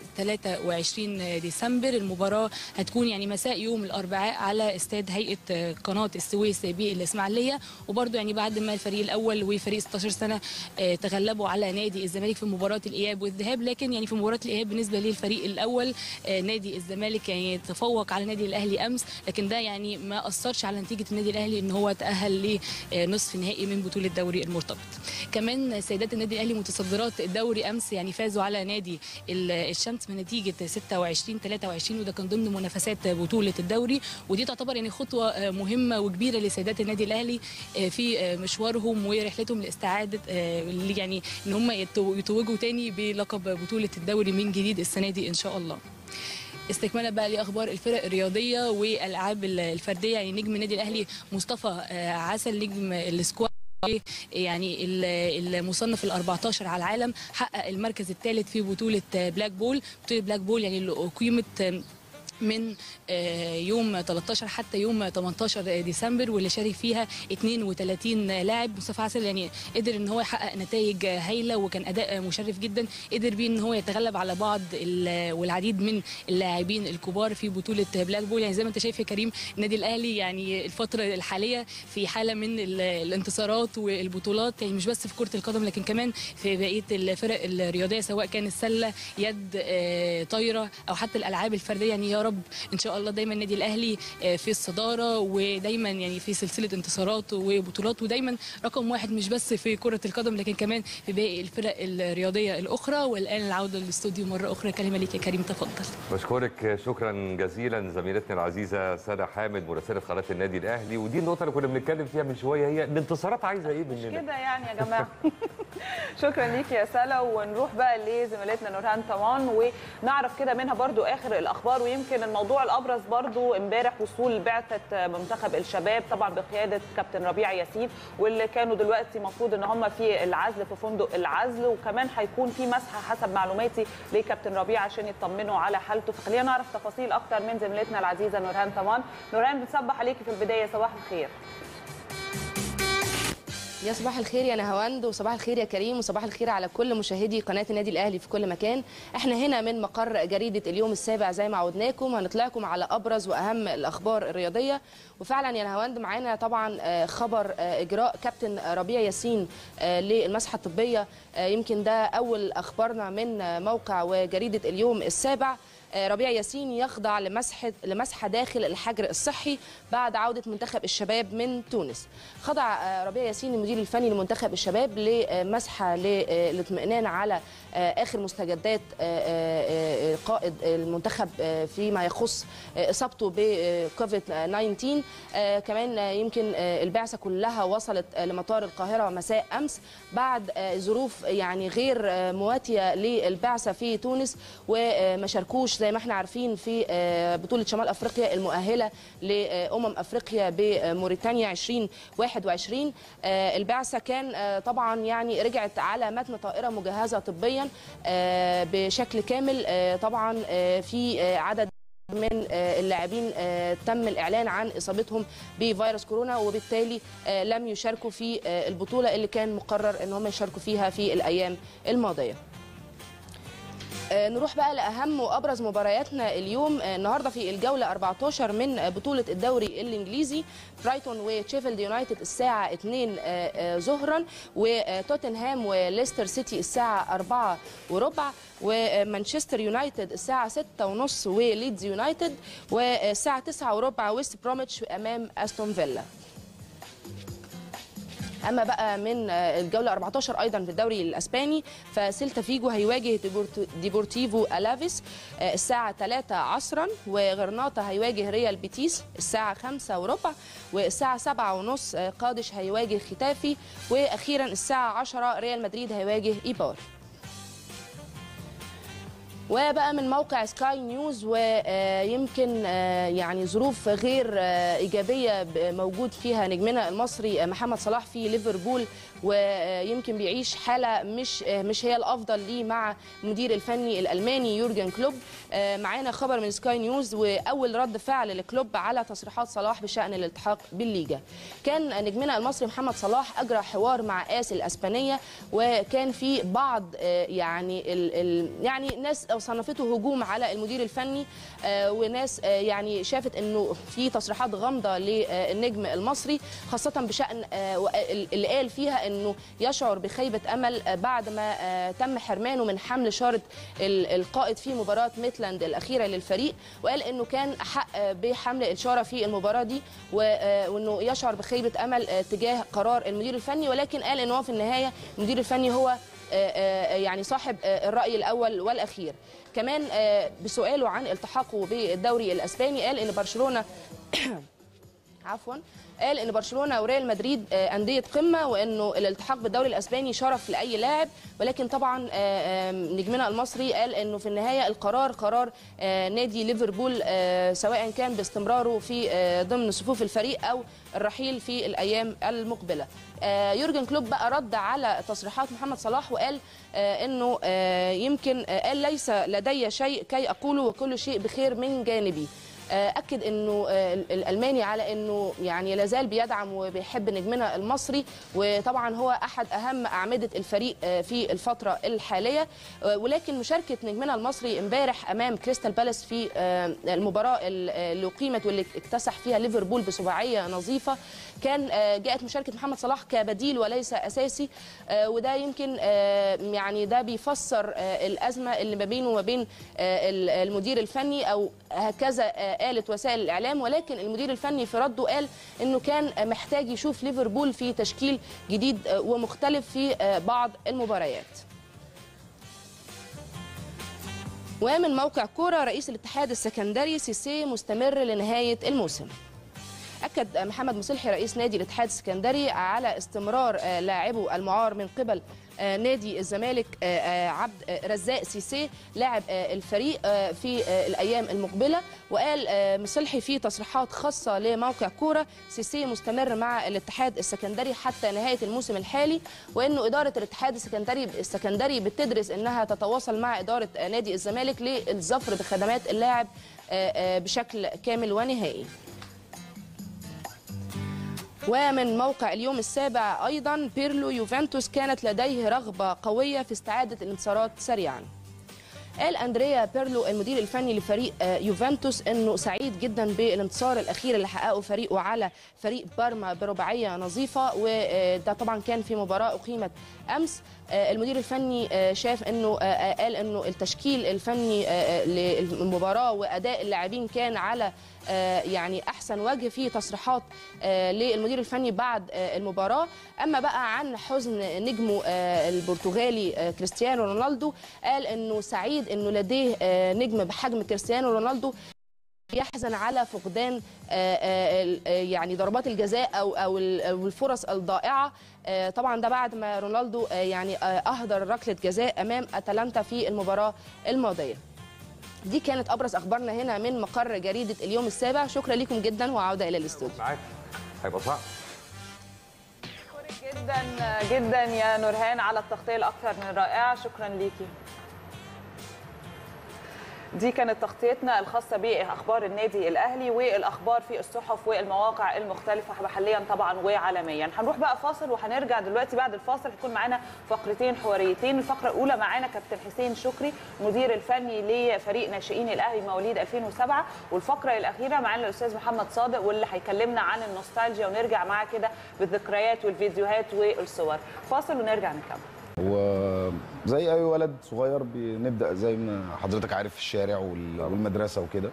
23 ديسمبر المباراه هتكون يعني مساء يوم الاربعاء على استاد هيئه قناه السويس بالاسماعيليه وبرده يعني بعد ما الفريق الاول وفريق 16 سنه آه، تغلبوا على نادي الزمالك في مباراه الاياب والذهاب لكن يعني في مباراه الاياب بالنسبه للفريق الاول آه، نادي الزمالك يعني تفوق على نادي الاهلي امس لكن ده يعني ما اثرش على نتيجه النادي الاهلي ان هو تاهل لنصف نهائي من بطوله الدوري المرتبط كمان سيدات النادي الاهلي متصدرات الدوري امس يعني فازوا على نادي ال- الشمس بنتيجه 26 23 وده كان ضمن منافسات بطوله الدوري ودي تعتبر يعني خطوه آه، مهمه وكبيره لسيدات النادي الاهلي آه، في آه، مشوارهم ورحلتهم لاستعاده آه، اللي يعني ان هم يتو- يتوجوا تاني بلقب بطوله الدوري من جديد السنه دي ان شاء الله استكمالا بقى لاخبار الفرق الرياضيه والالعاب الفرديه يعني نجم النادي الاهلي مصطفى آه، عسل نجم السكواش يعني ال- المصنف ال 14 على العالم حقق المركز الثالث في بطوله بلاك بول بطوله بلاك بول يعني اللي اقيمت من آه، يوم 13 حتى يوم 18 ديسمبر واللي شارك فيها 32 لاعب مصطفى عسل يعني قدر ان هو يحقق نتائج هايله وكان اداء مشرف جدا قدر بيه ان هو يتغلب على بعض ال- والعديد من اللاعبين الكبار في بطوله بلاك بول يعني زي ما انت شايف يا كريم النادي الاهلي يعني الفتره الحاليه في حاله من ال- الانتصارات والبطولات يعني مش بس في كره القدم لكن كمان في بقيه الفرق الرياضيه سواء كان السله يد آه، طايره او حتى الالعاب الفرديه يعني يا رب ان شاء الله دايما النادي الاهلي آه، في الصداره ودايما يعني في سلسله انتصارات وبطولات ودايما رقم واحد مش بس في كره القدم لكن كمان في باقي الفرق الرياضيه الاخرى والان العوده للاستوديو مره اخرى كلمه ليك يا كريم تفضل بشكرك شكرا جزيلا زميلتنا العزيزه ساره حامد مراسله قناه النادي الاهلي ودي النقطه اللي كنا بنتكلم فيها من شويه هي الانتصارات عايزه ايه مننا كده يعني يا جماعه شكرا ليك يا سلا ونروح بقى لزميلتنا نورهان طمان ونعرف كده منها برضو اخر الاخبار ويمكن الموضوع الابرز برضو امبارح وصول بعثه منتخب الشباب طبعا بقياده كابتن ربيع ياسين واللي كانوا دلوقتي المفروض ان هم في العزل في فندق العزل وكمان هيكون في مسحه حسب معلوماتي لكابتن ربيع عشان يطمنوا على حالته فخلينا نعرف تفاصيل اكتر من زميلتنا العزيزه نورهان طمان نورهان بنصبح عليكي في البدايه صباح الخير يا صباح الخير يا نهاوند وصباح الخير يا كريم وصباح الخير على كل مشاهدي قناه النادي الاهلي في كل مكان احنا هنا من مقر جريده اليوم السابع زي ما عودناكم هنطلعكم على ابرز واهم ااخبار الرياضيه وفعلا يا نهاوند معانا طبعا آه، خبر آه، اجراء كابتن ربيع ياسين آه، للمسحه الطبيه آه، يمكن ده اول اخبارنا من آه، موقع وجريده اليوم السابع آه، ربيع ياسين يخضع لمسحه لمسحه داخل الحجر الصحي بعد عوده منتخب الشباب من تونس. خضع آه، ربيع ياسين المدير الفني لمنتخب الشباب لمسحه للاطمئنان على آه، اخر مستجدات آه، آه، آه، قائد المنتخب آه، فيما يخص آه، اصابته بكوفيد 19 آه، كمان آه، يمكن آه، البعثه كلها وصلت آه، لمطار القاهره مساء امس بعد آه، ظروف يعني غير آه، مواتيه للبعثه في تونس وما شاركوش زي زي ما احنا عارفين في آه، بطوله شمال افريقيا المؤهله لامم افريقيا بموريتانيا 2021 آه، البعثه كان آه، طبعا يعني رجعت على متن طائره مجهزه طبيا آه، بشكل كامل آه، طبعا آه، في آه، عدد من آه، اللاعبين آه، تم الاعلان عن اصابتهم بفيروس كورونا وبالتالي آه، لم يشاركوا في آه، البطوله اللي كان مقرر ان هم يشاركوا فيها في الايام الماضيه آه، نروح بقى لاهم وابرز مبارياتنا اليوم آه، النهارده في الجوله 14 من آه، بطوله الدوري الانجليزي برايتون وتشيفيلد يونايتد الساعه 2 آه، آه، ظهرا وتوتنهام وليستر سيتي الساعه 4 وربع ومانشستر يونايتد الساعه 6 ونص وليدز يونايتد والساعه 9 وربع ويست بروميتش امام استون فيلا اما بقى من آه، الجوله 14 ايضا في الدوري الاسباني فسيلتا فيجو هيواجه ديبورت- ديبورتيفو الافيس آه، الساعه 3 عصرا وغرناطه هيواجه ريال بيتيس الساعه 5 وربع والساعه 7 ونص آه، قادش هيواجه ختافي واخيرا الساعه 10 ريال مدريد هيواجه ايبار وبقى من موقع سكاي نيوز ويمكن يعني ظروف غير آه، ايجابيه ب- موجود فيها نجمنا المصري آه، محمد صلاح في ليفربول ويمكن بيعيش حاله مش آه، مش هي الافضل ليه مع المدير الفني الالماني يورجن كلوب آه، معانا خبر من سكاي نيوز واول رد فعل لكلوب على تصريحات صلاح بشان الالتحاق بالليجا كان نجمنا المصري محمد صلاح اجرى حوار مع اس الاسبانيه وكان في بعض آه، يعني ال ال يعني ناس صنفته هجوم على المدير الفني آه، وناس آه، يعني شافت انه في تصريحات غامضه للنجم المصري خاصه بشان آه، و- اللي قال فيها انه يشعر بخيبه امل آه، بعد ما آه، تم حرمانه من حمل شاره ال- القائد في مباراه ميتلاند الاخيره للفريق وقال انه كان احق آه، بحمل الشاره في المباراه دي و- آه، وانه يشعر بخيبه امل آه، تجاه قرار المدير الفني ولكن قال ان هو في النهايه المدير الفني هو آه، آه، يعني صاحب آه، الراي الاول والاخير كمان آه، بسؤاله عن التحاقه بالدوري الاسباني قال ان برشلونه عفوا قال ان برشلونه وريال مدريد آه، انديه قمه وانه الالتحاق بالدوري الاسباني شرف لاي لاعب ولكن طبعا آه، آم، نجمنا المصري قال انه في النهايه القرار قرار آه، نادي ليفربول آه، سواء كان باستمراره في آه، ضمن صفوف الفريق او الرحيل في الايام المقبله آه، يورجن كلوب بقى رد على تصريحات محمد صلاح وقال آه، انه آه، يمكن آه، قال ليس لدي شيء كي اقوله وكل شيء بخير من جانبي آه، اكد انه آه، الالماني على انه يعني لازال بيدعم وبيحب نجمنا المصري وطبعا هو احد اهم اعمده الفريق آه، في الفتره الحاليه آه، ولكن مشاركه نجمنا المصري امبارح امام كريستال بالاس في آه، المباراه اللي اقيمت واللي اكتسح فيها ليفربول بسباعيه نظيفه كان آه، جاءت مشاركه محمد صلاح كبديل وليس اساسي آه، وده يمكن آه، يعني ده بيفسر آه، الازمه اللي ما بينه وما بين آه، ال- المدير الفني او هكذا آه، قالت وسائل الاعلام ولكن المدير الفني في رده قال انه كان آه، محتاج يشوف ليفربول في تشكيل جديد آه، ومختلف في آه، بعض المباريات ومن موقع كوره رئيس الاتحاد السكندري سيسي مستمر لنهايه الموسم أكد محمد مصلحي رئيس نادي الاتحاد السكندري على استمرار آه، لاعبه المعار من قبل آه، نادي الزمالك آه، آه، عبد آه، رزاق سيسي لاعب آه، الفريق آه، في آه، الأيام المقبلة وقال آه، مصلحي في تصريحات خاصة لموقع كورة سيسي مستمر مع الاتحاد السكندري حتى نهاية الموسم الحالي وأنه إدارة الاتحاد السكندري السكندري بتدرس أنها تتواصل مع إدارة آه، نادي الزمالك للظفر بخدمات اللاعب آه، آه، بشكل كامل ونهائي ومن موقع اليوم السابع أيضا بيرلو يوفنتوس كانت لديه رغبة قوية في استعادة الانتصارات سريعا قال أندريا بيرلو المدير الفني لفريق آه، يوفنتوس أنه سعيد جدا بالانتصار الأخير اللي حققه فريقه على فريق بارما برباعية نظيفة وده طبعا كان في مباراة أقيمت أمس آه، المدير الفني آه، شاف أنه آه، آه، قال أنه التشكيل الفني آه، آه، للمباراة وأداء اللاعبين كان على آه، يعني احسن وجه في تصريحات آه، للمدير الفني بعد آه، المباراه اما بقى عن حزن نجمه آه، البرتغالي آه، كريستيانو رونالدو قال انه سعيد انه لديه آه، نجم بحجم كريستيانو رونالدو يحزن على فقدان آه، آه، ال- آه، يعني ضربات الجزاء او او ال- أو الفرص الضائعه آه، طبعا ده بعد ما رونالدو آه، يعني آه، اهدر ركله جزاء امام اتلانتا في المباراه الماضيه دي كانت ابرز اخبارنا هنا من مقر جريده اليوم السابع شكرا لكم جدا وعوده الى الاستوديو معاك هيبقى صعب جدا جدا يا نورهان على التغطيه الاكثر من رائعه شكرا ليكي دي كانت تغطيتنا الخاصة بأخبار النادي الأهلي والأخبار في الصحف والمواقع المختلفة محليا طبعا وعالميا هنروح بقى فاصل وهنرجع دلوقتي بعد الفاصل هيكون معانا فقرتين حواريتين الفقرة الأولى معانا كابتن حسين شكري مدير الفني لفريق ناشئين الأهلي مواليد 2007 والفقرة الأخيرة معانا الأستاذ محمد صادق واللي هيكلمنا عن النوستالجيا ونرجع معاه كده بالذكريات والفيديوهات والصور فاصل ونرجع نكمل وزي اي ولد صغير بنبدا زي ما حضرتك عارف في الشارع وال- والمدرسه وكده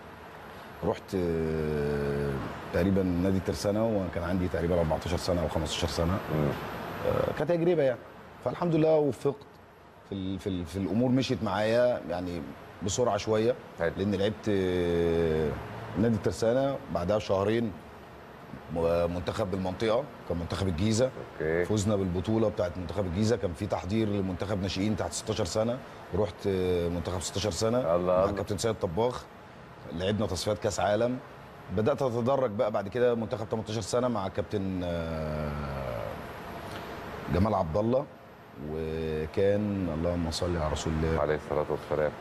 رحت آه، تقريبا نادي ترسانه وكان عندي تقريبا 14 سنه او 15 سنه آه، كتجربه يعني فالحمد لله وفقت في ال في, ال في الامور مشيت معايا يعني بسرعه شويه لان لعبت آه، نادي ترسانه بعدها بشهرين منتخب المنطقه كان منتخب الجيزه أوكي. فزنا بالبطوله بتاعت منتخب الجيزه كان في تحضير لمنتخب ناشئين تحت 16 سنه رحت آه، منتخب 16 سنه الله مع كابتن سيد طباخ لعبنا تصفيات كاس عالم بدات اتدرج بقى بعد كده منتخب 18 سنه مع كابتن آه، جمال عبد الله وكان اللهم صل على رسول الله عليه الصلاه والسلام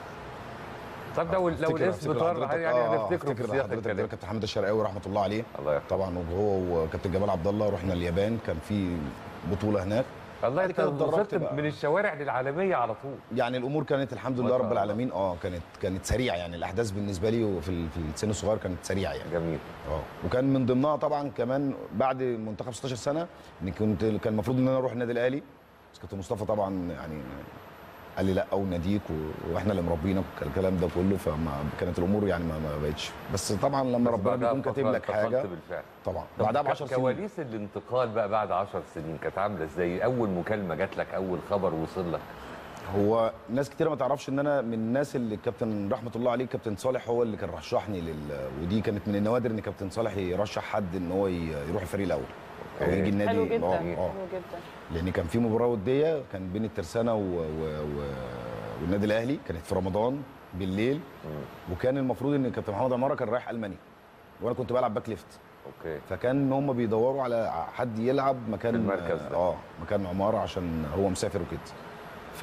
طب لو لو أفتكر- الاسم أفتكر طار لحضرتك- يعني آه، هنفتكره أفتكر في سياق لحضرتك الكلام ده كابتن حمد الشرقاوي رحمه الله عليه الله يرحمه طبعا وهو وكابتن جمال عبد الله رحنا اليابان كان في بطوله هناك الله بعد انت كده اتدرجت وصلت بقى. من الشوارع للعالميه على طول يعني الامور كانت الحمد ما لله شاء رب الله. العالمين اه كانت كانت سريعه يعني الاحداث بالنسبه لي وفي ال- في السن الصغير كانت سريعه يعني جميل اه وكان من ضمنها طبعا كمان بعد منتخب 16 سنه ان كنت كان المفروض ان انا اروح النادي الاهلي بس كابتن مصطفى طبعا يعني قال لي لا وناديك و- واحنا اللي مربينك الكلام ده كله فما كانت الامور يعني ما, ما بقتش بس طبعا لما بس ربنا بعدها بيكون كاتب بفترة لك انتقلت حاجه بالفعل طبعا طب بعدها ب ك- 10 سنين كواليس الانتقال بقى بعد 10 سنين كانت عامله ازاي اول مكالمه جات لك اول خبر وصل لك هو ناس كتير ما تعرفش ان انا من الناس اللي الكابتن رحمه الله عليه كابتن صالح هو اللي كان رشحني لل ودي كانت من النوادر ان كابتن صالح يرشح حد ان هو ي- يروح الفريق الاول او أوكي. يجي النادي حلو جدا آه، حلو آه. جدا لان كان في مباراه وديه كان بين الترسانه و... و... و... والنادي الاهلي كانت في رمضان بالليل وكان المفروض ان كابتن محمد عماره كان رايح المانيا وانا كنت بلعب باك ليفت اوكي فكان هم بيدوروا على حد يلعب مكان في المركز ده. اه مكان عماره عشان هو مسافر وكده ف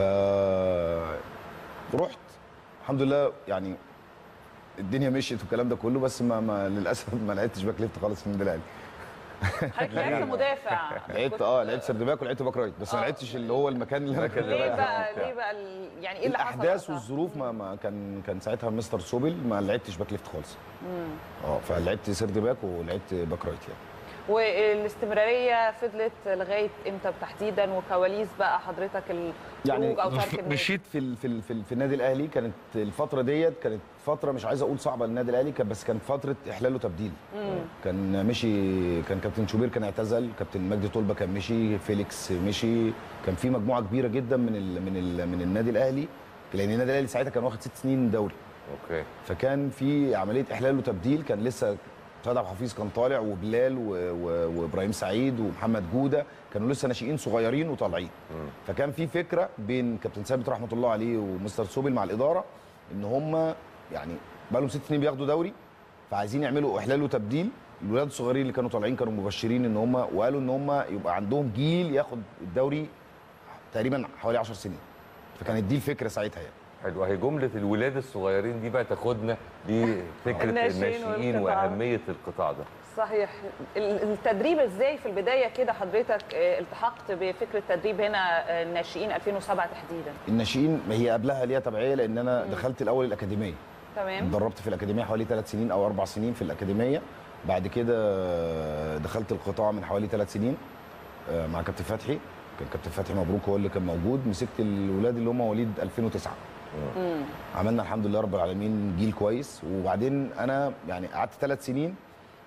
رحت الحمد لله يعني الدنيا مشيت والكلام ده كله بس ما, ما للاسف ما لعبتش باك ليفت خالص في النادي الاهلي حضرتك لعبت مدافع لعبت اه لعبت سرد باك ولعبت باك رايت بس ما لعبتش اللي هو المكان اللي انا كان ليه رايح بقى وبتاع. ليه بقى ال- يعني ايه اللي حصل الاحداث وقتها؟ والظروف ما, ما كان كان ساعتها مستر سوبل ما لعبتش باك ليفت خالص مم. اه فلعبت سرد باك ولعبت باك رايت يعني والاستمراريه فضلت لغايه امتى تحديدا وكواليس بقى حضرتك الخروج يعني او ترك النادي مشيت في ال في ال في, ال في النادي الاهلي كانت الفتره ديت كانت فتره مش عايز اقول صعبه للنادي الاهلي كانت بس كانت فتره احلال وتبديل مم. كان مشي كان كابتن شوبير كان اعتزل كابتن مجدي طلبه كان مشي فيليكس مشي كان في مجموعه كبيره جدا من ال من ال من النادي الاهلي لان النادي الاهلي ساعتها كان واخد ست سنين دوري اوكي فكان في عمليه احلال وتبديل كان لسه سيد عبد الحفيظ كان طالع وبلال و- و- وابراهيم سعيد ومحمد جوده كانوا لسه ناشئين صغيرين وطالعين فكان في فكره بين كابتن ثابت رحمه الله عليه ومستر سوبل مع الاداره ان هم يعني بقى لهم ست سنين بياخدوا دوري فعايزين يعملوا احلال وتبديل الولاد الصغيرين اللي كانوا طالعين كانوا مبشرين ان هم وقالوا ان هم يبقى عندهم جيل ياخد الدوري تقريبا حوالي 10 سنين فكانت دي الفكره ساعتها يعني حلو اهي جمله الولاد الصغيرين دي بقى تاخدنا لفكره الناشئين الناشئين والقطاع. واهميه القطاع ده صحيح ال- التدريب ازاي في البدايه كده حضرتك آه، التحقت بفكره تدريب هنا آه، الناشئين 2007 تحديدا الناشئين ما هي قبلها ليها تبعيه لان انا مم. دخلت الاول الاكاديميه تمام اتدربت في الاكاديميه حوالي ثلاث سنين او اربع سنين في الاكاديميه بعد كده دخلت القطاع من حوالي ثلاث سنين آه، مع كابتن فتحي كان كابتن فتحي مبروك هو اللي كان موجود مسكت الولاد اللي هم مواليد 2009 مم. عملنا الحمد لله رب العالمين جيل كويس وبعدين انا يعني قعدت ثلاث سنين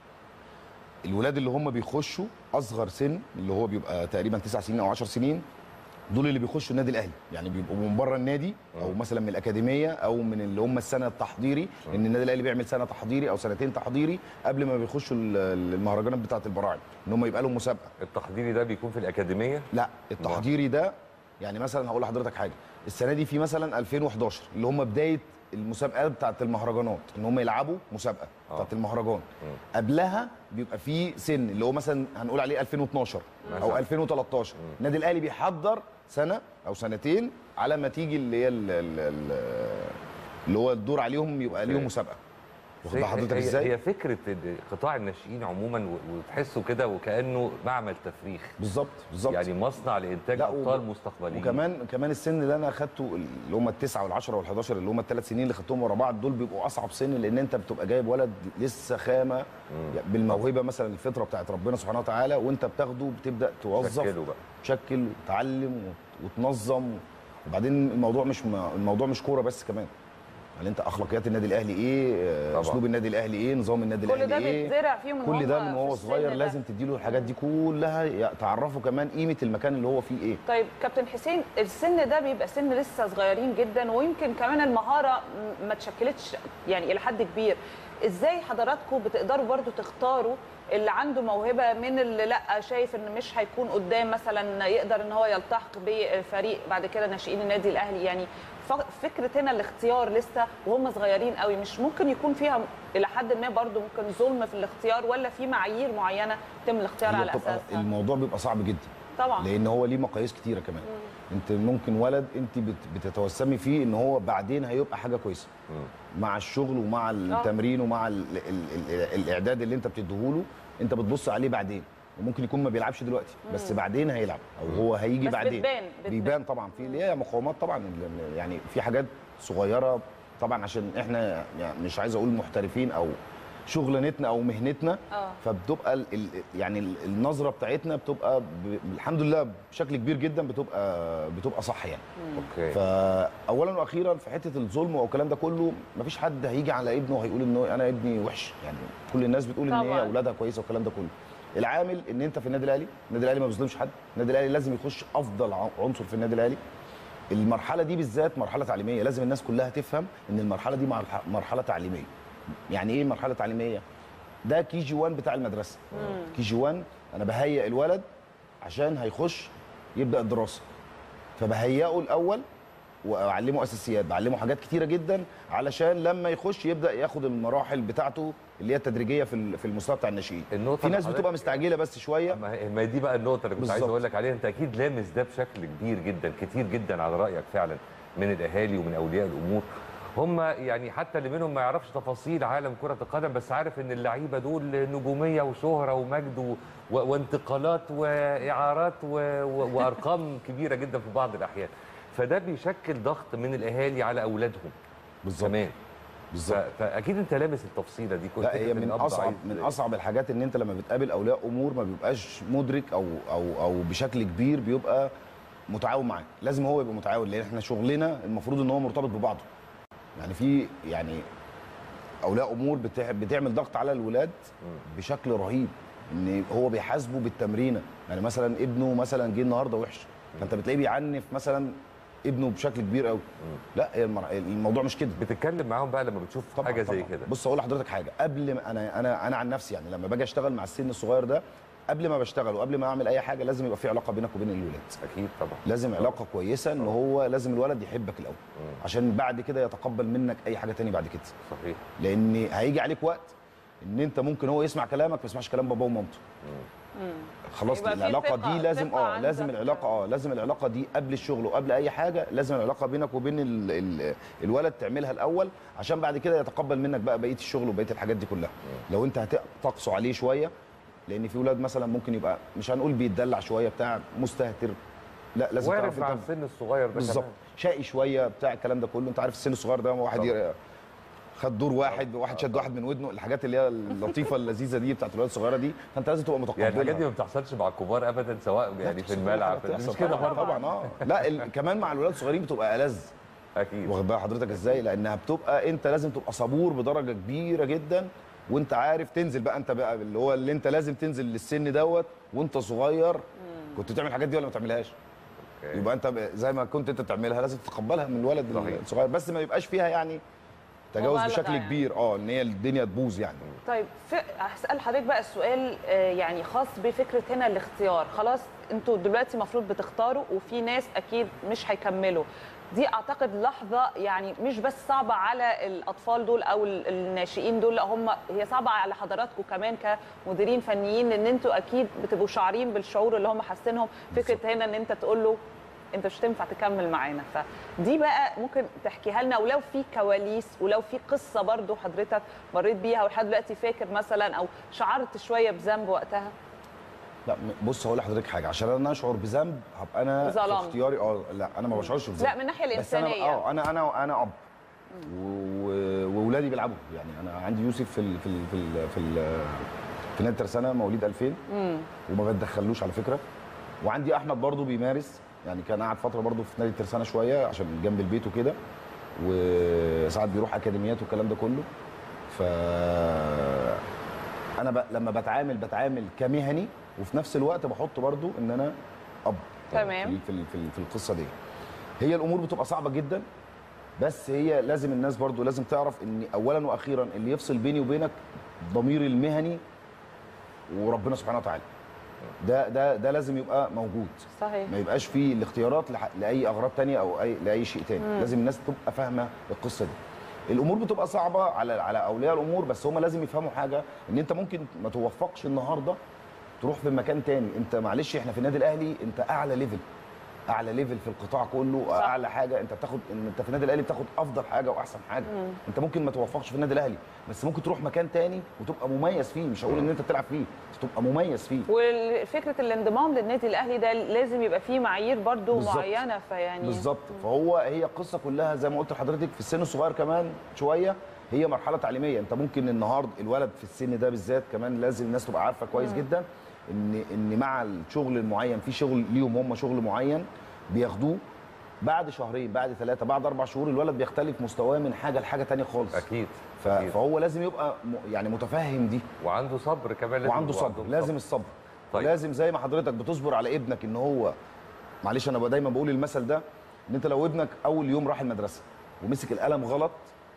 الولاد اللي هم بيخشوا اصغر سن اللي هو بيبقى تقريبا تسع سنين او 10 سنين دول اللي بيخشوا النادي الاهلي يعني بيبقوا من بره النادي او مثلا من الاكاديميه او من اللي هم السنه التحضيري لان النادي الاهلي بيعمل سنه تحضيري او سنتين تحضيري قبل ما بيخشوا ال- المهرجانات بتاعه البراعم ان هم يبقى لهم مسابقه التحضيري ده بيكون في الاكاديميه لا التحضيري ده يعني مثلا هقول لحضرتك حاجه السنه دي في مثلا 2011 اللي هم بدايه المسابقات بتاعت المهرجانات ان هم يلعبوا مسابقه بتاعت المهرجان قبلها بيبقى في سن اللي هو مثلا هنقول عليه 2012 او مثلا. 2013 النادي الاهلي بيحضر سنه او سنتين على ما تيجي اللي هي ال- ال- ال- اللي هو الدور عليهم يبقى ليهم مسابقه واخد بال حضرتك هي- ازاي؟ هي فكره إن قطاع الناشئين عموما و- وتحسه كده وكانه معمل تفريخ بالظبط بالظبط يعني مصنع لانتاج لا، ابطال وب- مستقبليين وكمان كمان السن اللي انا اخدته اللي هم التسعه والعشره والحداشر اللي هم الثلاث سنين اللي خدتهم ورا بعض دول بيبقوا اصعب سن لان انت بتبقى جايب ولد لسه خامه يعني بالموهبه مثلا الفطره بتاعت ربنا سبحانه وتعالى وانت بتاخده بتبدا توظف تشكله بقى. تشكل وتعلم وت- وتنظم وبعدين الموضوع مش م- الموضوع مش كوره بس كمان يعني انت اخلاقيات النادي الاهلي ايه آه، طبعا. اسلوب النادي الاهلي ايه نظام النادي كل الاهلي ده ايه بيتزرع فيهم من كل ده هم من في هو السن صغير ده. لازم تديله الحاجات دي كلها ي- تعرفه كمان قيمه المكان اللي هو فيه ايه طيب كابتن حسين السن ده بيبقى سن لسه صغيرين جدا ويمكن كمان المهاره م- ما اتشكلتش يعني الى حد كبير ازاي حضراتكم بتقدروا برضو تختاروا اللي عنده موهبه من اللي لا شايف ان مش هيكون قدام مثلا يقدر ان هو يلتحق بفريق بعد كده ناشئين النادي الاهلي يعني ف- فكره هنا الاختيار لسه وهم صغيرين قوي مش ممكن يكون فيها الى حد ما برضو ممكن ظلم في الاختيار ولا في معايير معينه يتم الاختيار هي على بتبقى اساسها الموضوع بيبقى صعب جدا طبعا لان هو ليه مقاييس كتيره كمان انت ممكن ولد انت بت- بتتوسمي فيه ان هو بعدين هيبقى حاجه كويسه مع الشغل ومع التمرين ومع ال ال ال الاعداد اللي انت بتديهوله انت بتبص عليه بعدين وممكن يكون ما بيلعبش دلوقتي بس بعدين هيلعب او هو هيجي بس بعدين بتبان- بتبان. بيبان طبعا في اللي هي مقاومات طبعا ال- يعني في حاجات صغيره طبعا عشان احنا يعني مش عايز اقول محترفين او شغلانتنا او مهنتنا اه فبتبقى ال ال يعني ال- النظره بتاعتنا بتبقى ب الحمد لله بشكل كبير جدا بتبقى بتبقى صح يعني اوكي فاولا واخيرا في حته الظلم او الكلام ده كله مفيش حد هيجي على ابنه وهيقول ان هو انا ابني وحش يعني كل الناس بتقول ان هي طبعاً. اولادها كويسه والكلام ده كله العامل ان انت في النادي الاهلي النادي الاهلي ما بيظلمش حد النادي الاهلي لازم يخش افضل ع- عنصر في النادي الاهلي المرحله دي بالذات مرحله تعليميه لازم الناس كلها تفهم ان المرحله دي مرح- مرحله تعليميه يعني ايه مرحله تعليميه ده كي جي 1 بتاع المدرسه كي جي 1 انا بهيئ الولد عشان هيخش يبدا الدراسه فبهيئه الاول واعلمه اساسيات بعلمه حاجات كتيره جدا علشان لما يخش يبدا ياخد المراحل بتاعته اللي هي التدريجيه في ال- في المستوى بتاع الناشئين النقطة في ناس اللي بتبقى حضرتك- مستعجله بس شويه ما هي ما هي دي بقى النقطة اللي كنت عايز بالظبط. أقول لك عليها، أنت أكيد لامس ده بشكل كبير جدا، كتير جدا على رأيك فعلا من الأهالي ومن أولياء الأمور. هم يعني حتى اللي منهم ما يعرفش تفاصيل عالم كرة القدم بس عارف إن اللعيبة دول نجومية وشهرة ومجد و... و... وانتقالات وإعارات و... و... وأرقام كبيرة جدا في بعض الأحيان. فده بيشكل ضغط من الأهالي على أولادهم. بالظبط كمان. بالظبط. ف... فأكيد أنت لامس التفصيلة دي كنت لا هي فكرة من الأب اصعب عايز- من اصعب الحاجات ان انت لما بتقابل اولياء امور ما بيبقاش مدرك او او او بشكل كبير بيبقى متعاون معاك لازم هو يبقى متعاون لان احنا شغلنا المفروض ان هو مرتبط ببعضه يعني في يعني اولياء امور بتع- بتعمل ضغط على الولاد بشكل رهيب ان هو بيحاسبه بالتمرينه يعني مثلا ابنه مثلا جه النهارده وحش فانت بتلاقيه بيعنف مثلا ابنه بشكل كبير قوي لا هي المر- الموضوع مش كده بتتكلم معاهم بقى لما بتشوف طبعا حاجة زي طبعاً. كده. بص اقول لحضرتك حاجه قبل ما انا انا انا عن نفسي يعني لما باجي اشتغل مع السن الصغير ده قبل ما بشتغل وقبل ما اعمل اي حاجه لازم يبقى في علاقه بينك وبين الولاد اكيد طبعا لازم علاقه كويسه ان هو لازم الولد يحبك الاول عشان بعد كده يتقبل منك اي حاجه تاني بعد كده صحيح لان هيجي عليك وقت ان انت ممكن هو يسمع كلامك ما يسمعش كلام باباه ومامته خلاص يبقى في العلاقه ثقة- دي لازم ثقة اه عندك. لازم العلاقه اه لازم العلاقه دي قبل الشغل وقبل اي حاجه لازم العلاقه بينك وبين ال ال الولد تعملها الاول عشان بعد كده يتقبل منك بقى بقيه الشغل وبقيه الحاجات دي كلها لو انت هتقصوا عليه شويه لان في ولاد مثلا ممكن يبقى مش هنقول بيتدلع شويه بتاع مستهتر لا لازم وارد تعرف مع انت السن الصغير ده بالظبط كمان. شقي شويه بتاع الكلام ده كله انت عارف السن الصغير ده واحد ي- خد دور واحد واحد شد واحد من ودنه الحاجات اللي هي اللطيفه اللذيذه دي بتاعت الولاد الصغيره دي فانت لازم تبقى متقبلها يعني الحاجات دي ما بتحصلش مع الكبار ابدا سواء يعني في الملعب بتحصل مش كده طبعاً، برضه طبعا اه لا ال... كمان مع الولاد الصغيرين بتبقى ألذ اكيد واخد بال حضرتك ازاي لانها بتبقى انت لازم تبقى صبور بدرجه كبيره جدا وانت عارف تنزل بقى انت بقى اللي هو اللي انت لازم تنزل للسن دوت وانت صغير كنت بتعمل الحاجات دي ولا ما تعملهاش يبقى انت ب- زي ما كنت انت تعملها لازم تتقبلها من الولد الصغير بس ما يبقاش فيها يعني تجاوز مبالغة بشكل يعني. كبير اه ان هي الدنيا تبوظ يعني طيب ف- هسأل حضرتك بقى السؤال آه، يعني خاص بفكرة هنا الاختيار خلاص انتوا دلوقتي المفروض بتختاروا وفي ناس اكيد مش هيكملوا دي اعتقد لحظه يعني مش بس صعبه على الاطفال دول او ال- الناشئين دول لا هم هي صعبه على حضراتكم كمان كمديرين فنيين ان انتوا اكيد بتبقوا شعارين بالشعور اللي هم حاسينهم فكره هنا ان انت تقول له انت مش هتنفع تكمل معانا فدي بقى ممكن تحكيها لنا ولو في كواليس ولو في قصه برضو حضرتك مريت بيها ولحد دلوقتي فاكر مثلا او شعرت شويه بذنب وقتها لا م- بص هقول لحضرتك حاجه عشان انا اشعر بذنب هبقى انا في ظلام. اختياري اه لا انا ما بشعرش بذنب لا، من الناحية بس انا الإنسانية. اه انا انا انا اب و- واولادي بيلعبوا يعني انا عندي يوسف في ال في ال في ال في, ال في نادي ترسانه مواليد 2000 امم وما بتدخلوش على فكره وعندي احمد برضو بيمارس يعني كان قاعد فتره برضو في نادي ترسانه شويه عشان جنب البيت وكده وساعات بيروح اكاديميات والكلام ده كله ف انا ب... لما بتعامل بتعامل كمهني وفي نفس الوقت بحط برضو ان انا اب تمام. في في, في, في القصه دي هي الامور بتبقى صعبه جدا بس هي لازم الناس برضو لازم تعرف ان اولا واخيرا اللي يفصل بيني وبينك ضميري المهني وربنا سبحانه وتعالى ده ده ده لازم يبقى موجود صحيح ما يبقاش فيه الاختيارات لح- لاي اغراض تانية او اي لاي شيء تاني مم. لازم الناس تبقى فاهمه القصه دي الامور بتبقى صعبه على على اولياء الامور بس هم لازم يفهموا حاجه ان انت ممكن ما توفقش النهارده تروح في مكان تاني انت معلش احنا في النادي الاهلي انت اعلى ليفل اعلى ليفل في القطاع كله صح. اعلى حاجه انت بتاخد ان انت في النادي الاهلي بتاخد افضل حاجه واحسن حاجه مم. انت ممكن ما توفقش في النادي الاهلي بس ممكن تروح مكان تاني وتبقى مميز فيه مش هقول ان انت تلعب فيه بس تبقى مميز فيه وفكره الانضمام للنادي الاهلي ده لازم يبقى فيه معايير برضو بالظبط. معينه فيعني بالظبط فهو هي القصه كلها زي ما قلت لحضرتك في السن الصغير كمان شويه هي مرحله تعليميه انت ممكن النهارده الولد في السن ده بالذات كمان لازم الناس تبقى عارفه كويس مم. جدا ان ان مع الشغل المعين في شغل ليهم هم شغل معين بياخدوه بعد شهرين بعد ثلاثه بعد اربع شهور الولد بيختلف مستواه من حاجه لحاجه تانية خالص اكيد ف... فهو لازم يبقى م... يعني متفهم دي وعنده صبر كمان لازم وعنده يبقى صبر عندهم لازم الصبر طيب. لازم زي ما حضرتك بتصبر على ابنك ان هو معلش انا دايما بقول المثل ده ان انت لو ابنك اول يوم راح المدرسه ومسك القلم غلط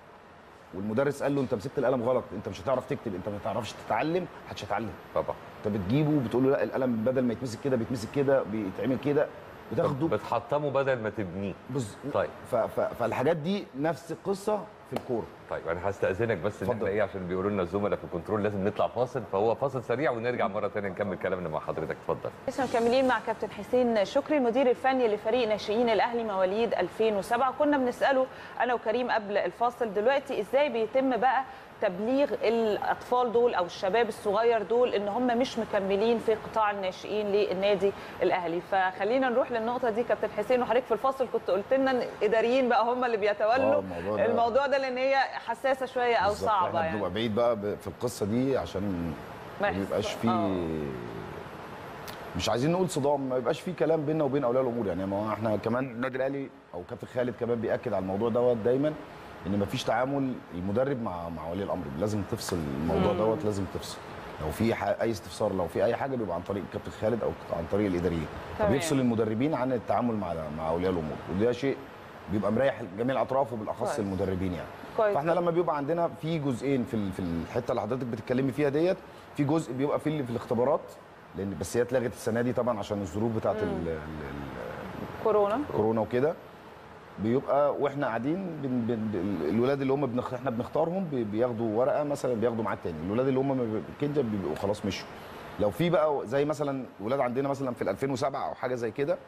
والمدرس قال له انت مسكت القلم غلط انت مش هتعرف تكتب انت ما تعرفش تتعلم محدش هيتعلم طبعا انت بتجيبه وبتقول له لا القلم بدل ما يتمسك كده بيتمسك كده بيتعمل كده بتاخده بتحطمه بدل ما تبنيه بز... طيب ف... ف... فالحاجات دي نفس القصه في الكوره طيب انا هستاذنك بس ان احنا ايه عشان بيقولوا لنا الزملاء في الكنترول لازم نطلع فاصل فهو فاصل سريع ونرجع مره ثانيه نكمل كلامنا مع حضرتك اتفضل لسه مكملين مع كابتن حسين شكري المدير الفني لفريق ناشئين الاهلي مواليد 2007 كنا بنساله انا وكريم قبل الفاصل دلوقتي ازاي بيتم بقى تبليغ الاطفال دول او الشباب الصغير دول ان هم مش مكملين في قطاع الناشئين للنادي الاهلي فخلينا نروح للنقطه دي كابتن حسين وحضرتك في الفاصل كنت قلت لنا ان الاداريين بقى هم اللي بيتولوا آه، الموضوع ده- الموضوع ده لان هي حساسه شويه او بالظبط. صعبه احنا يعني بنبقى بعيد بقى ب- في القصه دي عشان ما ما يبقاش يحصل- فيه مش عايزين نقول صدام ما يبقاش فيه كلام بيننا وبين اولياء الامور يعني ما هو احنا كمان النادي الاهلي او كابتن خالد كمان بياكد على الموضوع دوت دايما ان ما فيش تعامل المدرب مع مع ولي الامر لازم تفصل الموضوع مم. دوت لازم تفصل لو في ح- اي استفسار لو في اي حاجه بيبقى عن طريق كابتن خالد او عن طريق الاداريين تمام. فبيفصل المدربين عن التعامل مع مع اولياء الامور وده شيء بيبقى مريح جميع الاطراف وبالاخص كويس. المدربين يعني كويس. فاحنا لما بيبقى عندنا في جزئين في ال- في الحته اللي حضرتك بتتكلمي فيها ديت في جزء بيبقى في ال- في الاختبارات لان بس هي اتلغت السنه دي طبعا عشان الظروف بتاعت ال- ال- ال- كورونا الكورونا وكده بيبقى واحنا قاعدين بن بن الولاد اللي هم بنخ... احنا بنختارهم بي- بياخدوا ورقه مثلا بياخدوا ميعاد تاني الولاد اللي هم ما بي- كده بيبقوا خلاص مشوا لو في بقى زي مثلا ولاد عندنا مثلا في ال 2007 او حاجه زي كده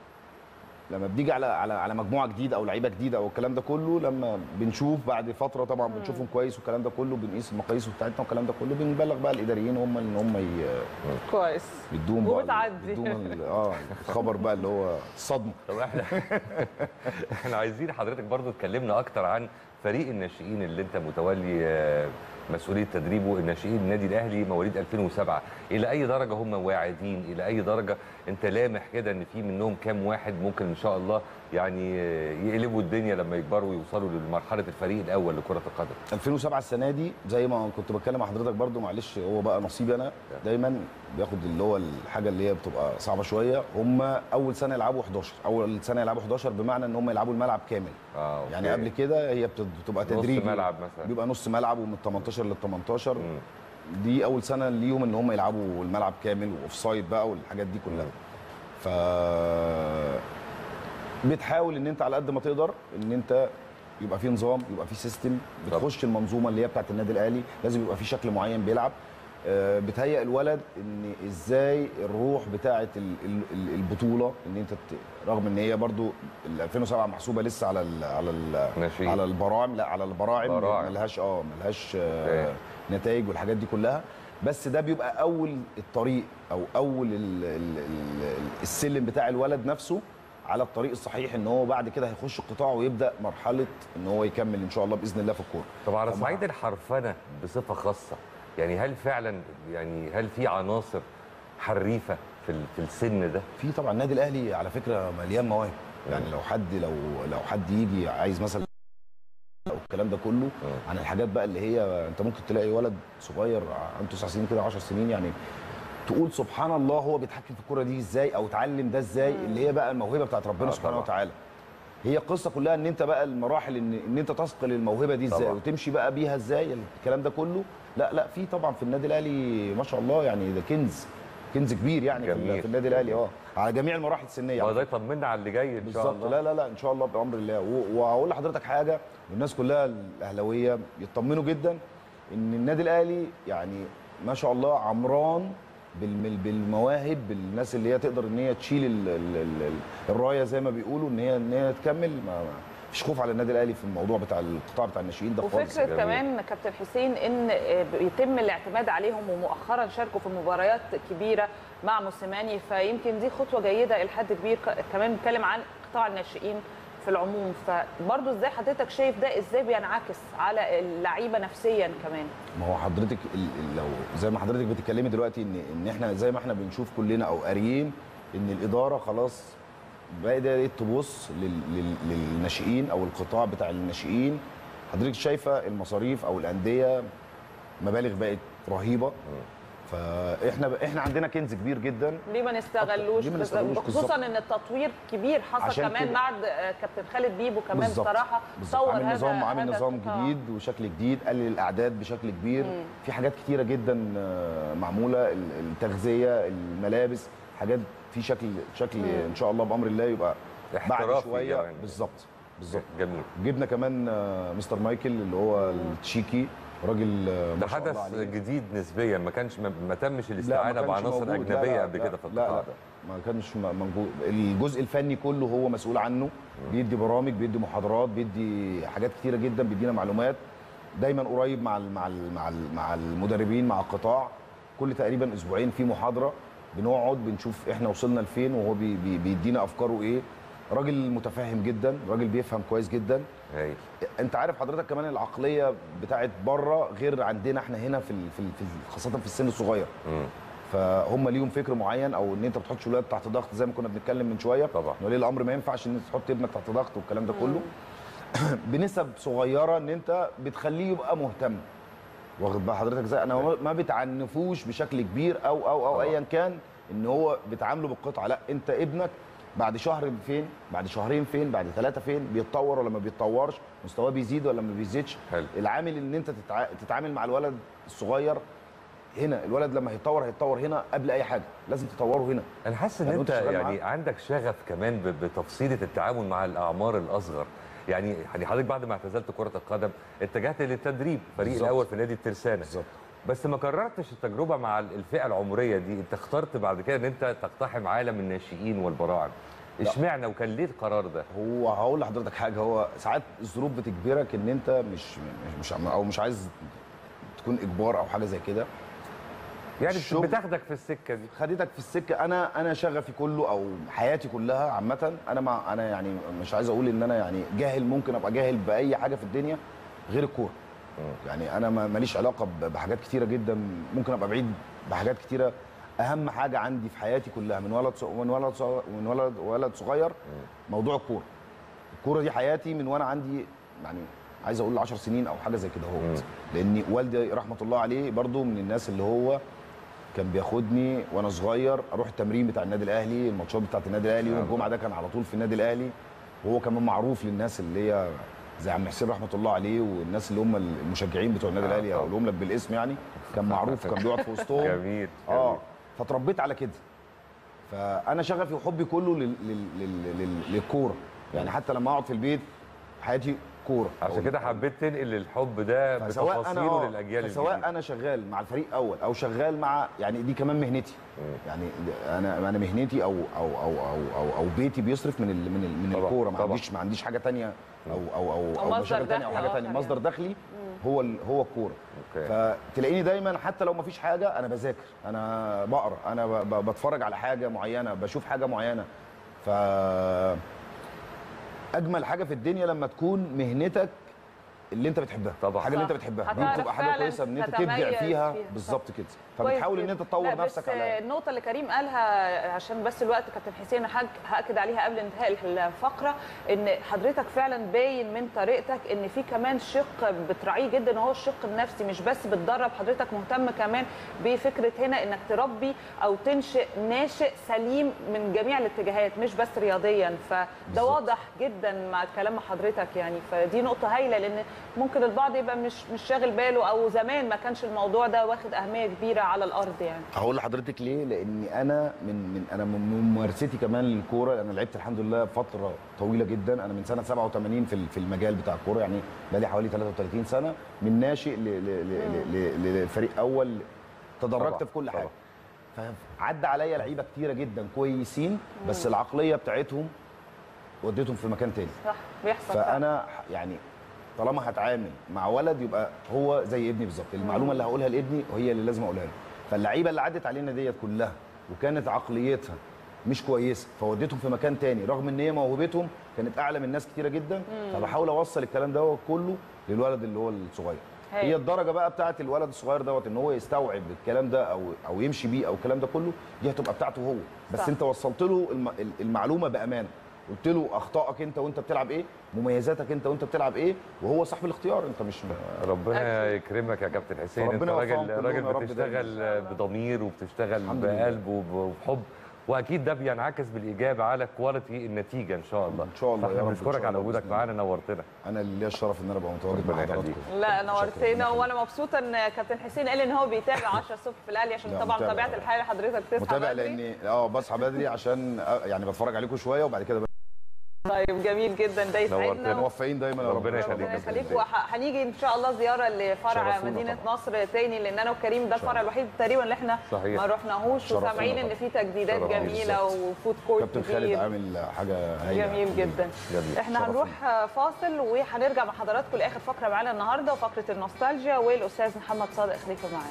لما بنيجي على على على مجموعه جديده او لعيبه جديده او الكلام ده كله لما بنشوف بعد فتره طبعا بنشوفهم كويس والكلام ده كله بنقيس المقاييس بتاعتنا والكلام ده كله بنبلغ بقى الاداريين هم ان هم ي- كويس يدوهم بقى وبتعدي. يدوهم ال- اه الخبر بقى اللي هو الصدمه طب احنا احنا عايزين حضرتك برضو تكلمنا اكتر عن فريق الناشئين اللي انت متولي آه، مسؤوليه تدريبه الناشئين النادي الاهلي مواليد 2007 الى اي درجه هم واعدين الى اي درجه انت لامح كده ان في منهم كام واحد ممكن ان شاء الله يعني آه، يقلبوا الدنيا لما يكبروا ويوصلوا لمرحله الفريق الاول لكره القدم 2007 السنه دي زي ما كنت بتكلم مع حضرتك برضو معلش هو بقى نصيبي انا دايما بياخد اللي هو الحاجه اللي هي بتبقى صعبه شويه هم اول سنه يلعبوا 11 اول سنه يلعبوا 11 بمعنى ان هم يلعبوا الملعب كامل اه أوكي. يعني قبل كده هي بت- بتبقى نص تدريجي ملعب مثلا. بيبقى نص ملعب ومن 18 لل 18 دي اول سنه ليهم ان هم يلعبوا الملعب كامل واوف سايد بقى والحاجات دي كلها ف بتحاول ان انت على قد ما تقدر ان انت يبقى في نظام يبقى في سيستم بتخش المنظومه اللي هي بتاعت النادي الاهلي لازم يبقى في شكل معين بيلعب آه، بتهيئ الولد ان ازاي الروح بتاعه ال- ال- ال- البطوله ان انت ت- رغم ان هي برضو ال 2007 محسوبه لسه على ال على ال على البراعم لا على البراعم براعم. ملهاش اه ملهاش آه إيه. نتائج والحاجات دي كلها بس ده بيبقى اول الطريق او اول ال ال ال السلم بتاع الولد نفسه على الطريق الصحيح ان هو بعد كده هيخش القطاع ويبدا مرحله ان هو يكمل ان شاء الله باذن الله في الكوره طب على طبعاً. صعيد الحرفنه بصفه خاصه يعني هل فعلا يعني هل في عناصر حريفه في ال- في السن ده في طبعا النادي الاهلي على فكره مليان مواهب يعني لو حد لو لو حد يجي عايز مثلا او الكلام ده كله عن الحاجات بقى اللي هي انت ممكن تلاقي ولد صغير عنده 9 سنين كده 10 سنين يعني تقول سبحان الله هو بيتحكم في الكوره دي ازاي او اتعلم ده ازاي اللي هي بقى الموهبه بتاعت ربنا آه سبحانه طبعاً. وتعالى هي القصه كلها ان انت بقى المراحل ان ان انت تثقل الموهبه دي ازاي طبعاً. وتمشي بقى بيها ازاي الكلام ده كله لا لا في طبعا في النادي الاهلي ما شاء الله يعني ده كنز كنز كبير يعني في, جميل. في النادي الاهلي اه على جميع المراحل السنيه هو على ده يطمنا على اللي جاي ان شاء بالظبط الله لا لا لا ان شاء الله بامر الله و- وهقول لحضرتك حاجه والناس كلها الاهلاويه يطمنوا جدا ان النادي الاهلي يعني ما شاء الله عمران بالم- بالمواهب بالناس اللي هي تقدر ان هي تشيل ال ال ال الرايه زي ما بيقولوا ان هي ان هي تكمل ما ما فيش خوف على النادي الاهلي في الموضوع بتاع القطاع بتاع الناشئين ده خالص وفكره كمان كابتن حسين ان بيتم الاعتماد عليهم ومؤخرا شاركوا في مباريات كبيره مع موسيماني فيمكن دي خطوه جيده الى حد كبير ك- كمان بنتكلم عن قطاع الناشئين في العموم فبرضه ازاي حضرتك شايف ده ازاي بينعكس على اللعيبه نفسيا كمان ما هو حضرتك ال- ال- لو زي ما حضرتك بتتكلمي دلوقتي ان ان احنا زي ما احنا بنشوف كلنا او قاريين ان الاداره خلاص بدات تبص لل- لل- للناشئين او القطاع بتاع الناشئين حضرتك شايفه المصاريف او الانديه مبالغ بقت رهيبه فاحنا احنا عندنا كنز كبير جدا ليه ما نستغلوش ليه ما نستغلوش خصوصا بالظبط. ان التطوير كبير حصل عشان كمان كده. بعد آه، كابتن خالد بيبو كمان بالظبط. بصراحه بالظبط. طور عامل هذا نظام عامل هذا نظام القطاع. جديد وشكل جديد قلل الاعداد بشكل كبير مم. في حاجات كتيره جدا آه، معموله ال- التغذيه الملابس حاجات في شكل شكل مم. ان شاء الله بامر الله يبقى بعد احترافي شويه يعني. بالظبط بالظبط جميل جبنا كمان آه، مستر مايكل اللي هو التشيكي راجل آه، ما ده شاء الله حدث عليه. جديد نسبيا ما كانش ما ما تمش لا، ما الاستعانه كانش بعناصر موجود. لا، اجنبيه لا، قبل لا، كده في لا القطاع لا ده ما كانش م- موجود الجزء الفني كله هو مسؤول عنه بيدي برامج بيدي محاضرات بيدي حاجات كتيره جدا بيدينا معلومات دايما قريب مع ال مع ال مع ال مع المدربين مع القطاع كل تقريبا اسبوعين في محاضره بنقعد بنشوف احنا وصلنا لفين وهو بي بي بيدينا افكاره ايه راجل متفاهم جدا راجل بيفهم كويس جدا هايل انت عارف حضرتك كمان العقليه بتاعت بره غير عندنا احنا هنا في ال- في ال- في ال- خاصه في السن الصغير فهم ليهم فكر معين او ان انت ما بتحطش ولاد تحت ضغط زي ما كنا بنتكلم من شويه طبعا ولي الامر ما ينفعش ان انت تحط ابنك تحت ضغط والكلام ده كله بنسب صغيره ان انت بتخليه يبقى مهتم واخد بقى حضرتك ازاي انا ما- ما بتعنفوش بشكل كبير او او او ايا كان ان هو بتعامله بالقطعه لا انت ابنك بعد شهر فين بعد شهرين فين بعد ثلاثه فين بيتطور ولا ما بيتطورش مستواه بيزيد ولا ما بيزيدش حلو. العامل ان انت تتع... تتعامل مع الولد الصغير هنا الولد لما هيتطور هيتطور هنا قبل اي حاجه لازم تطوره هنا انا حاسس ان يعني انت وأنت شغال يعني معاه. عندك شغف كمان ب- بتفصيله التعامل مع الاعمار الاصغر يعني يعني حضرتك بعد ما اعتزلت كره القدم اتجهت للتدريب فريق بالظبط. الاول في نادي الترسانه بالظبط بس ما كررتش التجربه مع الفئه العمريه دي انت اخترت بعد كده ان انت تقتحم عالم الناشئين والبراعم لا. اشمعنى وكان ليه القرار ده هو هقول لحضرتك حاجه هو ساعات الظروف بتجبرك ان انت مش مش مش- او مش عايز تكون اجبار او حاجه زي كده يعني الشغل- بتاخدك في السكه دي خدتك في السكه انا انا شغفي كله او حياتي كلها عامه انا مع انا يعني مش عايز اقول ان انا يعني جاهل ممكن ابقى جاهل باي حاجه في الدنيا غير الكوره يعني انا ما- ماليش علاقه ب- بحاجات كتيره جدا ممكن ابقى بعيد بحاجات كتيره اهم حاجه عندي في حياتي كلها من ولد صغ- من ولد صغ- من ولد ولد صغير موضوع الكوره الكوره دي حياتي من وانا عندي يعني عايز اقول 10 سنين او حاجه زي كده هو لان والدي رحمه الله عليه برضو من الناس اللي هو كان بياخدني وانا صغير اروح التمرين بتاع النادي الاهلي الماتشات بتاعت النادي الاهلي يوم الجمعه ده كان على طول في النادي الاهلي وهو كمان معروف للناس اللي هي زي عم حسين رحمه الله عليه والناس اللي هم المشجعين بتوع النادي آه، الاهلي طبعا. اقولهم لك بالاسم يعني كان معروف كان بيقعد في وسطهم جميل اه فتربيت على كده فانا شغفي وحبي كله لل- لل- لل- لل- للكوره يعني حتى لما اقعد في البيت حياتي كوره عشان كده حبيت تنقل الحب ده فسواء انا بتفاصيله آه، للاجيال فسواء الجديده انا شغال مع الفريق اول او شغال مع يعني دي كمان مهنتي يعني انا انا مهنتي او او او او او, أو بيتي بيصرف من ال من ال من طبعاً، الكوره ما طبعاً. عنديش ما عنديش حاجه تانية او او او أو او مصدر مشاريع تانية او دخل حاجه آخر تانية يعني. مصدر دخلي هو ال هو الكوره فتلاقيني دايما حتى لو ما فيش حاجه انا بذاكر انا بقرا انا ب- ب- بتفرج على حاجه معينه بشوف حاجه معينه ف اجمل حاجه في الدنيا لما تكون مهنتك اللي انت بتحبها طبعا الحاجه اللي انت صح. بتحبها دي هتعرف بتبقى حاجه فعلاً كويسه ان انت تتميز تبدع فيها فيها. بالظبط كده كويس فبتحاول ان جدا. انت تطور لا، نفسك بس على النقطه اللي كريم قالها عشان بس الوقت كابتن حسين هاك- هاكد عليها قبل انتهاء الفقره ان حضرتك فعلا باين من طريقتك ان في كمان شق بتراعيه جدا وهو الشق النفسي مش بس بتدرب حضرتك مهتم كمان بفكره هنا انك تربي او تنشئ ناشئ سليم من جميع الاتجاهات مش بس رياضيا فده بالظبط. واضح جدا مع كلام حضرتك يعني فدي نقطه هايله لان ممكن البعض يبقى مش مش شاغل باله او زمان ما كانش الموضوع ده واخد اهميه كبيره على الارض يعني هقول لحضرتك ليه لاني انا من من انا من ممارستي كمان للكوره انا لعبت الحمد لله فتره طويله جدا انا من سنه 87 في ال- في المجال بتاع الكوره يعني بقالي حوالي 33 سنه من ناشئ ل- ل- ل- ل- لفريق اول تدرجت طبعاً، في كل حاجه طبعاً. فعدى عليا لعيبه كتيره جدا كويسين بس العقليه بتاعتهم وديتهم في مكان تاني صح بيحصل فعلاً. فانا يعني طالما هتعامل مع ولد يبقى هو زي ابني بالظبط المعلومه اللي هقولها لابني هي اللي لازم اقولها له فاللعيبه اللي عدت علينا ديت كلها وكانت عقليتها مش كويسه فوديتهم في مكان تاني رغم ان هي موهبتهم كانت اعلى من ناس كتيره جدا مم. فبحاول اوصل الكلام ده كله للولد اللي هو الصغير هاي. هي الدرجه بقى بتاعت الولد الصغير دوت ان هو يستوعب الكلام ده او او يمشي بيه او الكلام ده كله دي هتبقى بتاعته هو بس صح. انت وصلت له الم- المعلومه بامانه قلت له اخطائك انت وانت بتلعب ايه مميزاتك انت وانت بتلعب ايه وهو صاحب الاختيار انت مش ربنا يكرمك يا كابتن حسين انت فربنا راجل يوفقهم كلهم راجل يا رب بتشتغل بضمير وبتشتغل الحمد لله. بقلب وب- وبحب واكيد ده بينعكس بالايجاب على كواليتي النتيجه ان شاء الله ان شاء الله يا فاحنا رب، إن بنشكرك شاء على الله وجودك بإذن الله. معانا نورتنا انا اللي ليا الشرف ان انا ابقى متواجد مع ربنا حضراتكم يخليك. لا نورتنا وانا مبسوطه ان كابتن حسين قال ان هو بيتابع 10 الصبح في الاهلي عشان لا، طبعا متابع. طبيعه الحال حضرتك تصحى متابع بدري. لاني اه بصحى بدري عشان آه، يعني بتفرج عليكم شويه وبعد كده طيب جميل جدا ده يسعدنا موفقين دايما يا رب ربنا يخليك. ربنا يخليك وهنيجي ان شاء الله زياره لفرع شرفونا مدينه نصر تاني لان انا وكريم ده الفرع الوحيد تقريبا اللي احنا صحيح. ما رحناهوش شرفونا وسامعين ان طبعا. في تجديدات شرفونا. جميله بالظبط. وفود كورت كابتن خالد كبير عامل حاجه هايله جميل جدا جميل. احنا شرفونا. هنروح فاصل وهنرجع مع حضراتكم لاخر فقره معانا النهارده وفقره النوستالجيا والاستاذ محمد صادق خليفه معانا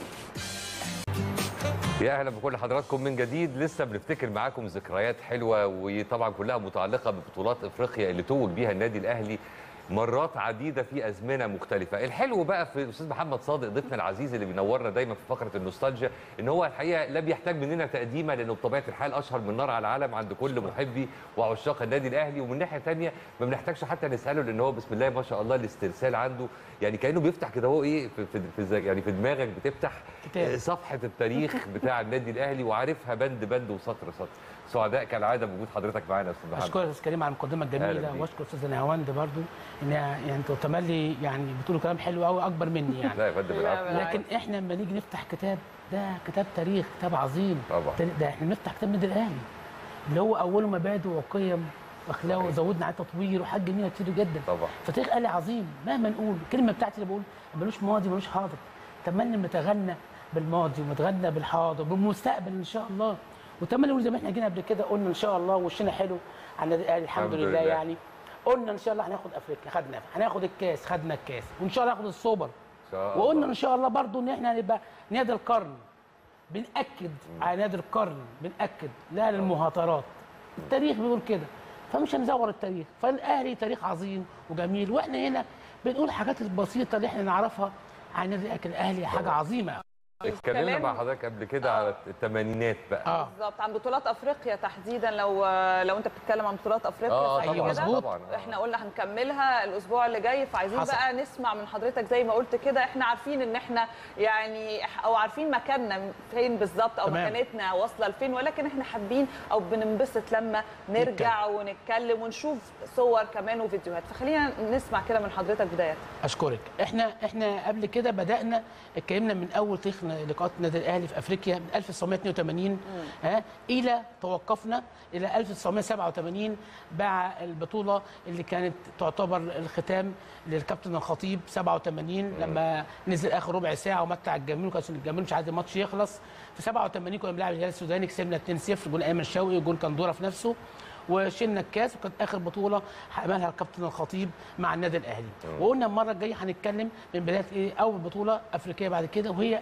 يا اهلا بكل حضراتكم من جديد لسه بنفتكر معاكم ذكريات حلوه وطبعا كلها متعلقه ببطولات افريقيا اللي توج بيها النادي الاهلي مرات عديده في ازمنه مختلفه الحلو بقى في الاستاذ محمد صادق ضيفنا العزيز اللي بينورنا دايما في فقره النوستالجيا ان هو الحقيقه لا بيحتاج مننا تقديمه لانه بطبيعه الحال اشهر من نار على العالم عند كل محبي وعشاق النادي الاهلي ومن ناحيه ثانيه ما بنحتاجش حتى نساله لان هو بسم الله ما شاء الله الاسترسال عنده يعني كانه بيفتح كده هو ايه في, في, في زي- يعني في دماغك بتفتح كتاب. صفحه التاريخ بتاع النادي الاهلي وعارفها بند بند وسطر سطر سعداء كالعاده بوجود حضرتك معانا يا استاذ محمد اشكرك يا استاذ كريم على المقدمه أهلا الجميله بيك. واشكر استاذ نهاوند برضو ان يعني انتوا تملي يعني بتقولوا كلام حلو قوي اكبر مني يعني لا يا فندم العفو. لكن احنا لما نيجي نفتح كتاب ده كتاب تاريخ كتاب عظيم طبعا. ده- ده احنا بنفتح كتاب النادي الاهلي اللي هو اوله مبادئ وقيم واخلاق وزودنا على تطوير وحاجات جميله كتير جدا طبعا فتاريخ اهلي عظيم مهما نقول الكلمه بتاعتي اللي بقول ملوش ماضي ملوش حاضر تمنى نتغنى بالماضي ونتغنى بالحاضر بالمستقبل ان شاء الله وتمنى نقول زي ما احنا جينا قبل كده قلنا ان شاء الله وشنا حلو على النادي الاهلي الحمد, الحمد لله, لله. يعني قلنا ان شاء الله هناخد افريقيا خدنا هناخد الكاس خدنا الكاس وان شاء الله هناخد السوبر ان شاء الله وقلنا ان شاء الله برضو ان احنا هنبقى نادي القرن بنأكد على نادي القرن بنأكد لا للمهاترات التاريخ بيقول كده فمش هنزور التاريخ فالاهلي تاريخ عظيم وجميل واحنا هنا بنقول الحاجات البسيطه اللي احنا نعرفها عن النادي الاهلي حاجه عظيمه اتكلمنا كلام- مع حضرتك قبل كده على الثمانينات بقى بالظبط عن بطولات افريقيا تحديدا لو لو انت بتتكلم عن بطولات افريقيا آه، صح طبعاً، كده؟ مظبوط. طبعاً، آه. احنا قلنا هنكملها الاسبوع اللي جاي فعايزين حصل. بقى نسمع من حضرتك زي ما قلت كده احنا عارفين ان احنا يعني او عارفين مكاننا فين بالظبط او تمام. مكانتنا واصله لفين ولكن احنا حابين او بننبسط لما نرجع ونتكلم ونشوف صور كمان وفيديوهات فخلينا نسمع كده من حضرتك بدايه اشكرك احنا احنا قبل كده بدانا اتكلمنا من اول تاريخ تاريخنا لقاءات النادي الاهلي في افريقيا من 1982 ها الى توقفنا الى 1987 مع البطوله اللي كانت تعتبر الختام للكابتن الخطيب 87 لما نزل اخر ربع ساعه ومتع الجميع وكان الجميع مش عايز الماتش يخلص في 87 كنا بنلعب الهلال السوداني كسبنا 2-0 جول ايمن شوقي وجول كندوره في نفسه وشلنا الكاس وكانت اخر بطوله عملها الكابتن الخطيب مع النادي الاهلي وقلنا المره الجايه هنتكلم من بدايه ايه اول بطوله افريقيه بعد كده وهي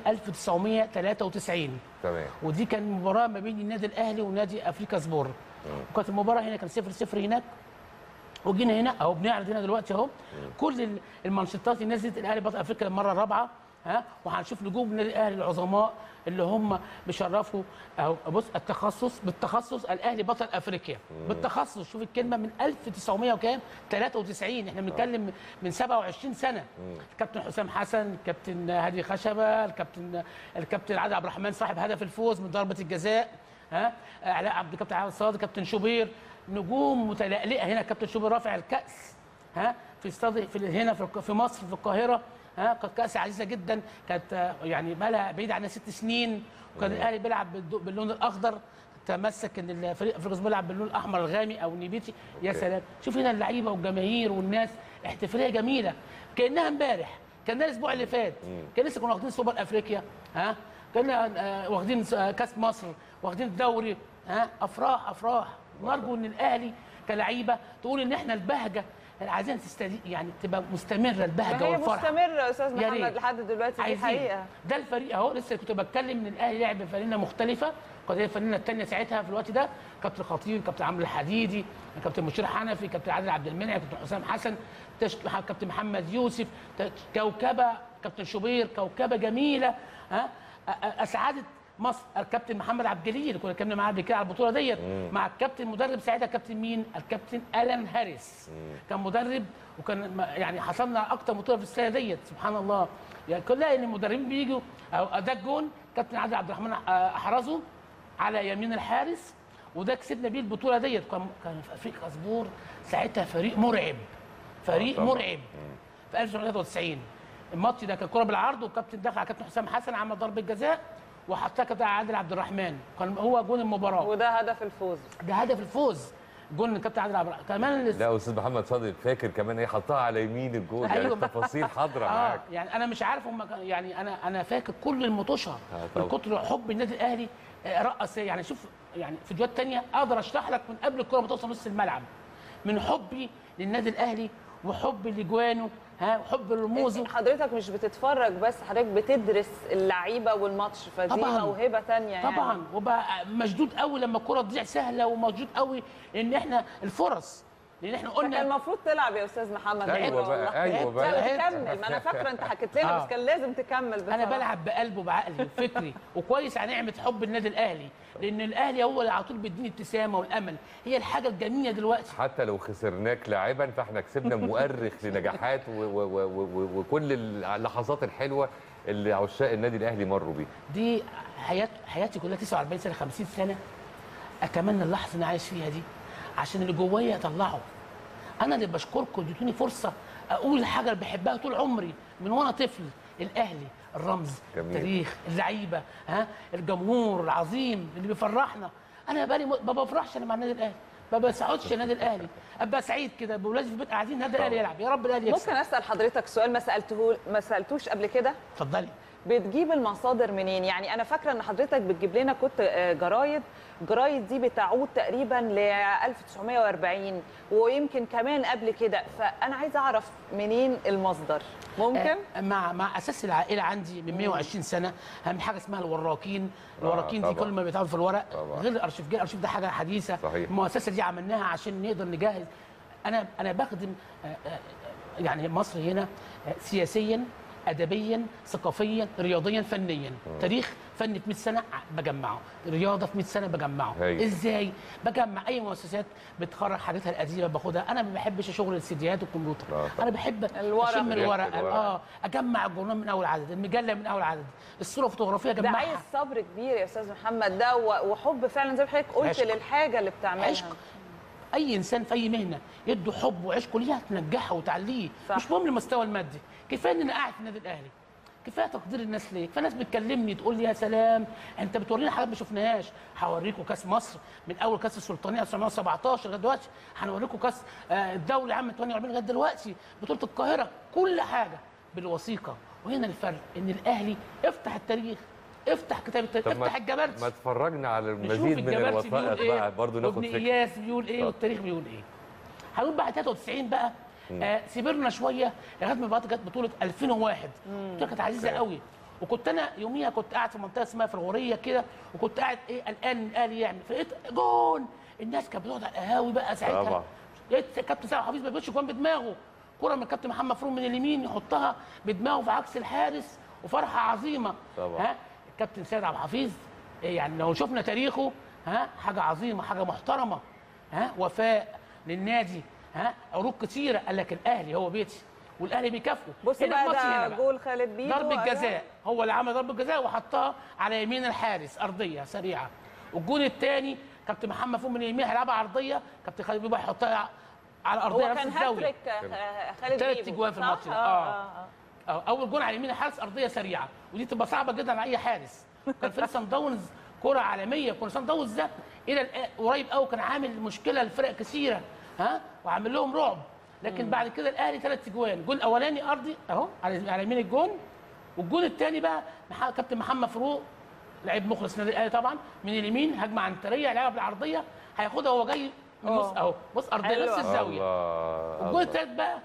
1993 تمام ودي كان مباراه ما بين النادي الاهلي ونادي افريكا سبور وكانت المباراه هنا كان 0 0 هناك وجينا هنا اهو بنعرض هنا دلوقتي اهو كل ال- المانشيتات اللي نزلت الاهلي بطل افريقيا المره الرابعه ها وهنشوف نجوم النادي الاهلي العظماء اللي هم بيشرفوا اهو بص التخصص بالتخصص الاهلي بطل افريقيا بالتخصص شوف الكلمه من 1900 وكام 93 احنا بنتكلم من 27 سنه الكابتن حسام حسن الكابتن هادي خشبه الكابتن الكابتن عادل عبد الرحمن صاحب هدف الفوز من ضربه الجزاء ها علاء عبد الكابتن عادل صادق كابتن شوبير نجوم متلألئه هنا كابتن شوبير رافع الكاس ها في استاد في هنا في الق- في مصر في القاهره ها كانت كاس عزيزه جدا كانت آه، يعني بقى لها بعيد عنها ست سنين وكان الاهلي بيلعب بالدو- باللون الاخضر تمسك ان الفريق افريقيا بيلعب باللون الاحمر الغامق او النبيتي يا أوكي. سلام شوف هنا اللعيبه والجماهير والناس احتفاليه جميله كانها امبارح كانها الاسبوع اللي فات كان لسه كنا واخدين سوبر افريقيا ها كنا آه، واخدين آه، كاس مصر واخدين الدوري ها افراح افراح نرجو ان الاهلي كلعيبه تقول ان احنا البهجه عايزين تستدي يعني تبقى مستمره البهجه ما هي والفرحه مستمرة يا استاذ يا محمد ريت. لحد دلوقتي دي عايزين. حقيقه ده الفريق اهو لسه كنت بتكلم ان الاهلي لعب بفريقه مختلفه كانت هي الفريقه الثانيه ساعتها في الوقت ده كابتن خطيب كابتن عمرو الحديدي كابتن مشير حنفي كابتن عادل عبد المنعم كابتن حسام حسن تش... كابتن محمد يوسف ت- كوكبه كابتن شوبير كوكبه جميله ها أ- أ- اسعدت مصر الكابتن محمد عبد الجليل اللي كنا اتكلمنا معاه قبل كده على البطوله ديت مع الكابتن مدرب ساعتها كابتن مين؟ الكابتن الان هاريس كان مدرب وكان م- يعني حصلنا اكتر بطوله في السنه ديت سبحان الله يعني كلها ان المدربين بيجوا أو ده الجون كابتن عادل عبد الرحمن آه، احرزه على يمين الحارس وده كسبنا بيه البطوله ديت كان كان في افريقيا اسبور ساعتها فريق مرعب فريق طبعاً. مرعب في 1993 الماتش ده كان كره بالعرض والكابتن دخل على كابتن حسام حسن عمل ضربه جزاء وحطها كابتن عادل عبد الرحمن كان هو جون المباراه وده هدف الفوز ده هدف الفوز جون الكابتن عادل عبد الرحمن كمان لسه لا استاذ محمد صادق فاكر كمان ايه حطها على يمين الجول يعني أيوة. التفاصيل حاضره اه معاك يعني انا مش عارف هم كان- يعني انا انا فاكر كل المطوشه آه، من طبعاً. كتر حب النادي الاهلي آه، رقص يعني شوف يعني فيديوهات تانية اقدر اشرح لك من قبل الكره ما توصل نص الملعب من حبي للنادي الاهلي وحب لاجوانه ها وحب لرموزه حضرتك مش بتتفرج بس حضرتك بتدرس اللعيبه والماتش فدي طبعاً. موهبه تانية يعني طبعا وبقى مشدود قوي لما الكره تضيع سهله ومشدود قوي ان احنا الفرص لان احنا قلنا قلنا كان المفروض تلعب يا استاذ محمد أيوة والله. بقى، أيوة بقى. لا تكمل ما انا فاكره انت حكيت لنا آه. بس كان لازم تكمل انا بصراحة. بلعب بقلبي وبعقلي وفكري وكويس على نعمه حب النادي الاهلي لان الاهلي هو اللي على طول بيديني ابتسامه والامل هي الحاجه الجميله دلوقتي حتى لو خسرناك لاعبا فاحنا كسبنا مؤرخ لنجاحات و- و- و- و- وكل اللحظات الحلوه اللي عشاق النادي الاهلي مروا بيها دي حياه حياتي كلها 49 سنه 50 سنه اتمنى اللحظه اللي انا عايش فيها دي عشان اللي جوايا اطلعه انا اللي بشكركم اديتوني فرصه اقول الحاجه اللي بحبها طول عمري من وانا طفل الاهلي الرمز جميل. التاريخ اللعيبه ها الجمهور العظيم اللي بيفرحنا انا بقالي م- ما بفرحش انا مع النادي الاهلي ما بسعدش النادي الاهلي ابقى سعيد كده بولادي في البيت قاعدين النادي الاهلي يلعب يا رب الاهلي يكسب ممكن اسال حضرتك سؤال ما سالته ما سالتوش قبل كده اتفضلي بتجيب المصادر منين يعني انا فاكره ان حضرتك بتجيب لنا كنت آه، جرايد جرايد دي بتعود تقريبا ل 1940 ويمكن كمان قبل كده فانا عايزه اعرف منين المصدر ممكن آه، مع مع اساس العائله عندي من 120 سنه اهم حاجه اسمها الوراكين الوراكين دي طبعاً. كل ما بيتعمل في الورق طبعاً. غير الارشيف جه الارشيف ده حاجه حديثه صحيح. المؤسسه دي عملناها عشان نقدر نجهز انا انا بخدم آه، آه، يعني مصر هنا آه، سياسيا ادبيا ثقافيا رياضيا فنيا تاريخ فن في 100 سنه بجمعه رياضه في 100 سنه بجمعه هايل. ازاي بجمع اي مؤسسات بتخرج حاجاتها القديمه باخدها انا ما بحبش شغل السيديات والكمبيوتر انا بحب الورق. اشم الورق الورق. اه اجمع الجورنال من اول عدد المجله من اول عدد الصوره الفوتوغرافيه ده اجمعها عايز صبر كبير يا استاذ محمد ده و- وحب فعلا زي ما حضرتك قلت عشق. للحاجه اللي بتعملها عشق. اي انسان في اي مهنه يده حب وعشق ليها تنجحها وتعليه صح. مش مهم المستوى المادي كفايه ان انا قاعد في النادي الاهلي كفايه تقدير الناس ليك فناس بتكلمني تقول لي يا سلام انت بتورينا حاجات ما شفناهاش هوريكم كاس مصر من اول كاس السلطانيه 1917 لغايه دلوقتي هنوريكم كاس آه، الدوري عام 48 لغايه دلوقتي بطوله القاهره كل حاجه بالوثيقه وهنا الفرق ان الاهلي افتح التاريخ افتح كتاب التاريخ طب ما- افتح الجبرتي ما تفرجنا على نشوف المزيد من الجبرتي بيقول الوثائق ايه بقى برضه ناخد وابن فكره اياس بيقول ايه طب. والتاريخ بيقول ايه هنقول بعد 93 بقى آه سيبرنا شويه لغايه ما بقت جت بطوله 2001 البطوله كانت عزيزه أوكي. قوي وكنت انا يوميها كنت قاعد في منطقه اسمها في الغوريه كده وكنت قاعد ايه قلقان من الاهلي يعمل فلقيت جون الناس كانت بتقعد على القهاوي بقى ساعتها طبعا. لقيت كابتن سامح حفيظ ما بيقولش جوان بدماغه كره من الكابتن محمد فروم من اليمين يحطها بدماغه في عكس الحارس وفرحه عظيمه طبعا. ها الكابتن سيد عبد الحفيظ إيه يعني لو شفنا تاريخه ها حاجه عظيمه حاجه محترمه ها وفاء للنادي ها عروض كتيره قال لك الاهلي هو بيتي والاهلي بيكافئه بص هنا بقى الماتش ده هنا بقى. جول خالد بيبو ضربه أيوة. جزاء هو اللي عمل ضربه جزاء وحطها على يمين الحارس ارضيه سريعه والجول الثاني كابتن محمد فوق من اليمين هيلعبها عرضيه كابتن خالد بيبو هيحطها على ارضيه هو نفس كان الزاويه هاتريك آه، خالد ثلاث بيبو اجوان في صح؟ الماتش ده آه. اه اه اول جون على يمين الحارس ارضيه سريعه ودي تبقى صعبه جدا على اي حارس كان في سان داونز كره عالميه كنا سان داونز ده الى الآن- قريب قوي كان عامل مشكله لفرق كثيره ها وعامل لهم رعب لكن بعد كده الاهلي ثلاث اجوان الجون الاولاني ارضي اهو على على يمين الجون والجون الثاني بقى مح- كابتن محمد فاروق لعيب مخلص نادي الاهلي طبعا من اليمين هجمه عنتريه لعبها بالعرضيه هياخدها وهو جاي من النص آه. اهو بص ارضيه حلوة. نفس الزاويه الله الجول الله. الثالث بقى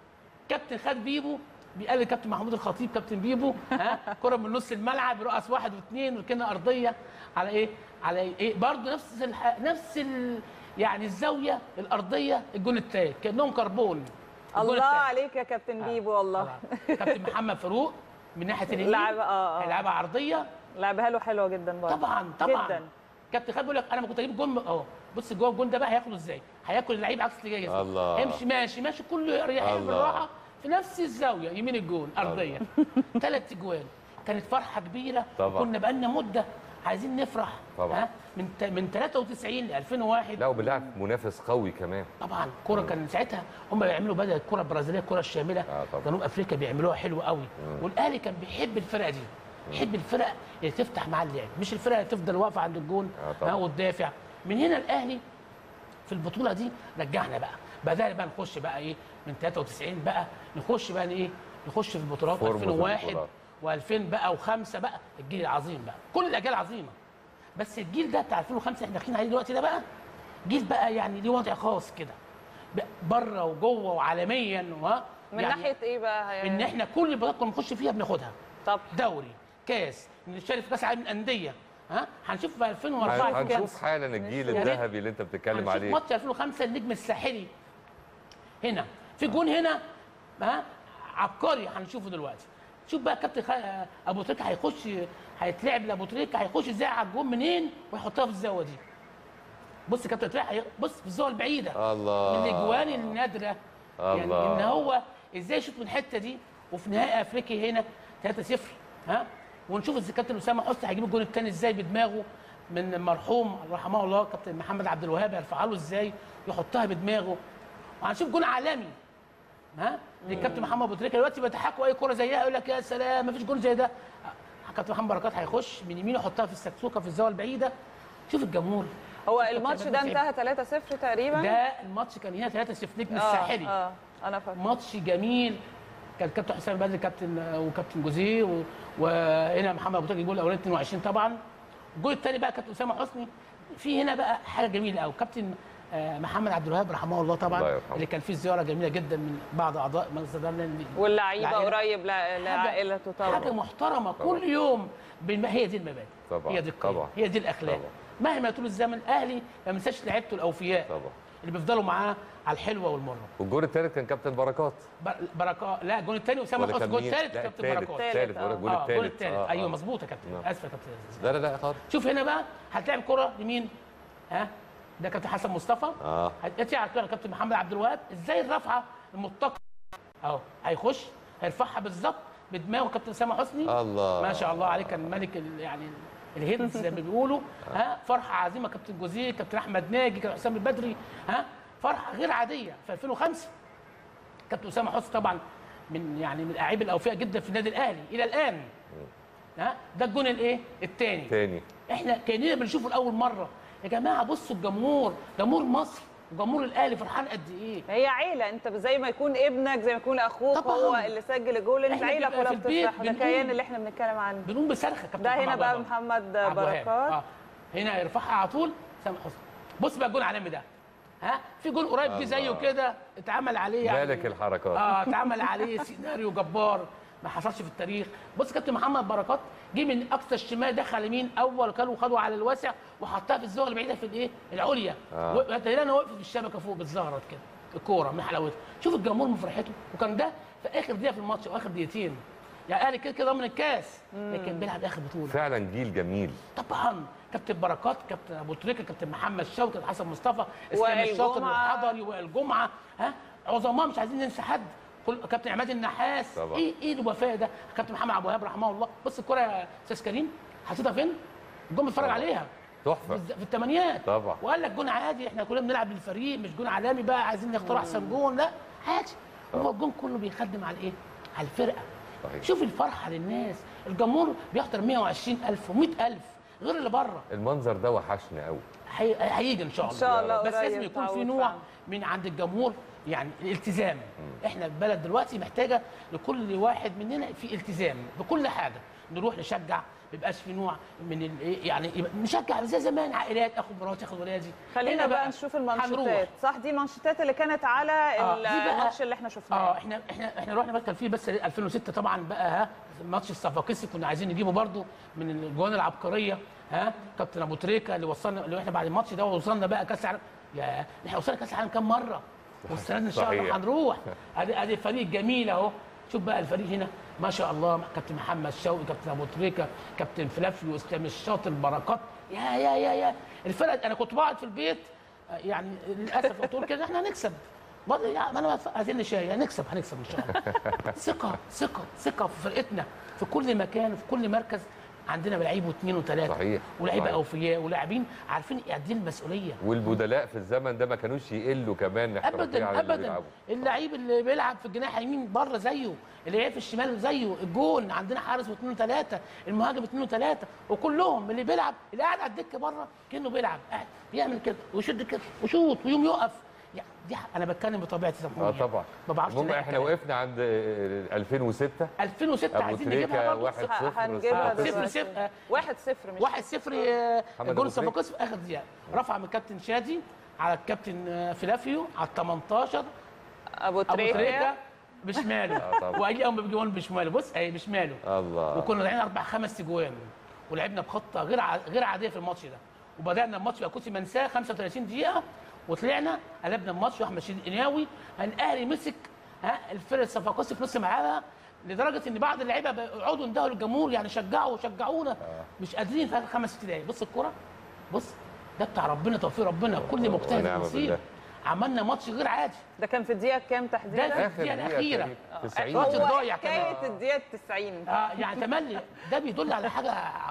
كابتن خالد بيبو بيقلد كابتن محمود الخطيب كابتن بيبو ها كره من نص الملعب يرقص واحد واثنين وركنها ارضيه على ايه؟ على ايه؟ برضه نفس الح... نفس ال... يعني الزاويه الارضيه الجول الثالث كانهم كربون الجول الله التالت. عليك يا كابتن بيبو والله كابتن محمد فاروق من ناحيه اليمين لعب اه اه هيلعبها عرضيه لعبها له حلوه جدا برضه طبعا طبعا جدا كابتن خالد بيقول لك انا ما كنت اجيب جون اهو بص جوه الجون ده بقى هياكله ازاي؟ هياكل اللعيب عكس اللي جاي الله. يمشي ماشي ماشي كله اريحيه الله. بالراحه في نفس الزاويه يمين الجون ارضيه ثلاث اجوان كانت فرحه كبيره طبعا. كنا بقالنا مده عايزين نفرح طبعا. ها من ت- من 93 ل 2001 لا وبالله منافس قوي كمان طبعا كرة كان ساعتها هم بيعملوا بدأ الكرة البرازيلية الكرة الشاملة طبعا. جنوب افريقيا بيعملوها حلو قوي والاهلي كان بيحب الفرقة دي يحب الفرق اللي تفتح مع اللعب مش الفرقة اللي تفضل واقفة عند الجون طبعا. ها وتدافع من هنا الاهلي في البطولة دي رجعنا بقى بدأنا بقى نخش بقى ايه من 93 بقى نخش بقى ايه نخش في البطولات فورمة 2001 البطولات. و2000 بقى و5 بقى الجيل العظيم بقى كل الاجيال عظيمه بس الجيل ده بتاع 2005 احنا داخلين عليه دلوقتي ده بقى جيل بقى يعني ليه وضع خاص كده بقى بره وجوه وعالميا و من يعني ناحيه ايه بقى ان احنا كل البطولات كنا بنخش فيها بناخدها طب دوري كاس نشارك في كاس العالم للانديه ها هنشوف في 2004 في هنشوف كاس. حالا الجيل يا ريت. الذهبي اللي انت بتتكلم هنشوف عليه ماتش 2005 النجم الساحلي هنا في جون هنا ها عبقري هنشوفه دلوقتي شوف بقى كابتن خ... ابو تريكه هيخش هيتلعب لابو تريكه هيخش ازاي على الجون منين ويحطها في الزاويه دي بص كابتن تريكه هي- بص في الزاويه البعيده الله. من الاجوان النادره يعني الله. ان هو ازاي يشوط من الحته دي وفي نهائي افريقيا هنا 3-0 ها ونشوف اذا كابتن اسامه حسني هيجيب الجون الثاني ازاي بدماغه من المرحوم رحمه الله كابتن محمد عبد الوهاب يرفعها له ازاي يحطها بدماغه وهنشوف جون عالمي ها للكابتن محمد ابو تريكه دلوقتي بيتحكوا اي كره زيها يقول لك يا سلام مفيش جون زي ده كابتن محمد بركات هيخش من يمينه يحطها في السكسوكه في الزاويه البعيده شوف الجمهور هو شوف الماتش كابتن ده متعب. انتهى 3-0 تقريبا ده الماتش كان هنا 3 0 نجم آه، الساحلي اه انا فاكر ماتش جميل كان كابتن حسام بدري كابتن وكابتن جوزيه و- وهنا محمد ابو تريكه الجول الاولاني 22 طبعا الجول الثاني بقى كابتن اسامه حسني في هنا بقى حاجه جميله قوي كابتن آه، محمد عبد الوهاب رحمه الله طبعا الله يرحمه. اللي كان فيه زياره جميله جدا من بعض اعضاء مجلس الاداره واللعيبه العائلة. قريب لع- لعائلته طبعا حاجه محترمه كل يوم بالم... هي دي المبادئ طبعا هي دي القيم طبعا هي دي الاخلاق طبعا. مهما طول الزمن اهلي ما بنساش لعيبته الاوفياء طبعا اللي بيفضلوا معاه على الحلوه والمره والجول الثالث كان كابتن بركات بر- بركات لا الجون الثاني اسامه ولا حسني كان الجون مين؟ الثالث لا، كابتن التالت، بركات التالت، بقول لك الجون آه، الجون التالت. الثالث آه، ايوه آه. مظبوط يا كابتن نعم. اسف يا كابتن لا لا لا خالص شوف هنا بقى هتلعب كره لمين ها ده كابتن حسن مصطفى اه هتاتي على كابتن محمد عبد الوهاب ازاي الرفعه المتقنه اهو هيخش هيرفعها بالظبط بدماغه كابتن اسامه حسني الله ما شاء الله عليه كان ملك ال- يعني الهيدز زي ما بيقولوا ها فرحه عظيمه كابتن جوزيه كابتن احمد ناجي كابتن حسام البدري ها فرحه غير عاديه في 2005 كابتن اسامه حسني طبعا من يعني من الاعيب الاوفياء جدا في النادي الاهلي الى الان ها ده الجون الايه الثاني تاني احنا كاننا بنشوفه لاول مره يا جماعه بصوا الجمهور جمهور مصر وجمهور الاهلي فرحان قد ايه هي عيله انت زي ما يكون ابنك زي ما يكون اخوك طبعاً. هو اللي سجل الجول انت إحنا العيله بنبقى كلها في البيت بتفرح ده بنقول- كيان اللي احنا بنتكلم عنه بنقوم بصرخه كابتن ده هنا محمد بقى بابا. محمد عبد الوهاب. بركات اه هنا يرفعها على طول سامح حسني بص بقى الجول العالمي ده ها في جول قريب جه زيه الله. كده اتعمل عليه يعني مالك الحركات اه اتعمل عليه سيناريو جبار ما حصلش في التاريخ بص كابتن محمد بركات جه من اقصى الشمال دخل يمين اول كانوا خدوا على الواسع وحطها في الزاويه البعيده في الايه العليا آه. وتقريبا وقفت في الشبكه فوق بتزغرط كده الكوره من حلاوتها شوف الجمهور من فرحته وكان ده في اخر دقيقه في الماتش او اخر دقيقتين يعني اهلي كده كده ضمن الكاس لكن بيلعب اخر بطوله فعلا جيل جميل طبعا كابتن بركات كابتن ابو تريكه كابتن محمد شوقي كابتن حسن مصطفى اسلام وائل الشاطر جمعة. الحضري وائل جمعه ها عظماء مش عايزين ننسى حد كل كابتن عماد النحاس طبعا. ايه ايه الوفاء ده كابتن محمد عبد الوهاب رحمه الله بص الكره يا استاذ كريم حطيتها فين؟ الجون بيتفرج طبعا. عليها تحفه في الثمانينات طبعا وقال لك جون عادي احنا كلنا بنلعب للفريق مش جون عالمي بقى عايزين نختار احسن جون لا عادي هو الجون كله بيخدم على ايه؟ على الفرقه صحيح. شوف الفرحه للناس الجمهور بيحضر 120000 و100000 غير اللي بره المنظر ده وحشني قوي هي- هيجي ان شاء الله إن شاء الله بس قريب لازم يكون في تعود نوع فعلا. من عند الجمهور يعني الالتزام احنا البلد دلوقتي محتاجه لكل واحد مننا في التزام بكل حاجه نروح نشجع ما يبقاش في نوع من ال- يعني يبقى نشجع زي زمان عائلات اخد مراتي اخد ولادي خلينا هنا بقى نشوف هنروح. المانشيتات صح دي المانشيتات اللي كانت على آه، دي بقى- الماتش اللي احنا شفناه اه احنا احنا احنا رحنا بقى كان في بس 2006 طبعا بقى ها ماتش الصفاقسي كنا عايزين نجيبه برده من الجوان العبقريه ها كابتن ابو تريكه اللي وصلنا اللي احنا بعد الماتش ده وصلنا بقى كاس العالم يا احنا وصلنا كاس العالم كام مره والسنه دي ان شاء الله صحيح. هنروح ادي ادي الفريق جميل اهو شوف بقى الفريق هنا ما شاء الله كابتن محمد شوقي كابتن ابو تريكه كابتن فلافيو اسلام الشاطر بركات يا يا يا يا الفرق انا كنت بقعد في البيت آه، يعني للاسف قلت كده احنا هنكسب برضه يعني ما انا عايزين شاي هنكسب هنكسب ان شاء الله ثقه ثقه ثقه في فرقتنا في كل مكان في كل مركز عندنا لعيب واثنين وثلاثه صحيح ولاعيبه صحيح. اوفياء ولاعبين عارفين قد ايه المسؤوليه والبدلاء في الزمن ده ما كانوش يقلوا كمان احترافية ابدا على اللي ابدا بيلعبوا. اللعيب اللي بيلعب في الجناح اليمين بره زيه اللي لعب في الشمال زيه الجون عندنا حارس واثنين وثلاثه المهاجم اثنين وثلاثه وكلهم اللي بيلعب اللي قاعد على الدكه بره كانه بيلعب قاعد بيعمل كده ويشد كده وشوط ويوم يقف يعني دي ح- انا بتكلم بطبيعتي زي ما اه بقول طبعا ما بعرفش المهم ألاقي احنا كلام. وقفنا عند آه، 2006 2006 ابو عايزين نجيبها تريكه برضه 1 0 هنجيبها صفر دلوقتي. صفر واحد صفر مش واحد صفر محمد جول أبو تريكة. صفاقس في اخر دقيقه رفع من الكابتن شادي على الكابتن آه، فلافيو على ال 18 ابو ابو تريكه تريكه بشماله آه طبعا. واي اول ما بيجي جوان بشماله بص اهي بشماله الله وكنا ضايعين اربع خمس اجوان ولعبنا بخطه غير ع- غير عاديه في الماتش ده وبدانا الماتش بقى كنت منساه 35 دقيقه وطلعنا قلبنا الماتش واحمد شديد قناوي الاهلي مسك ها الفرقه الصفاقسي في نص ملعبها لدرجه ان بعض اللعيبه بقوا يقعدوا يندهوا للجمهور يعني شجعوا شجعونا مش قادرين في اخر خمس ست دقايق بص الكوره بص ده بتاع ربنا توفيق ربنا كل مجتهد ونعم نصيب بالله. عملنا ماتش غير عادي ده كان في الدقيقه كام تحديدا ده في الدقيقه الاخيره تقريباً. 90 الوقت هو الضايع كمان حكايه الدقيقه 90 اه يعني تملي ده بيدل على حاجه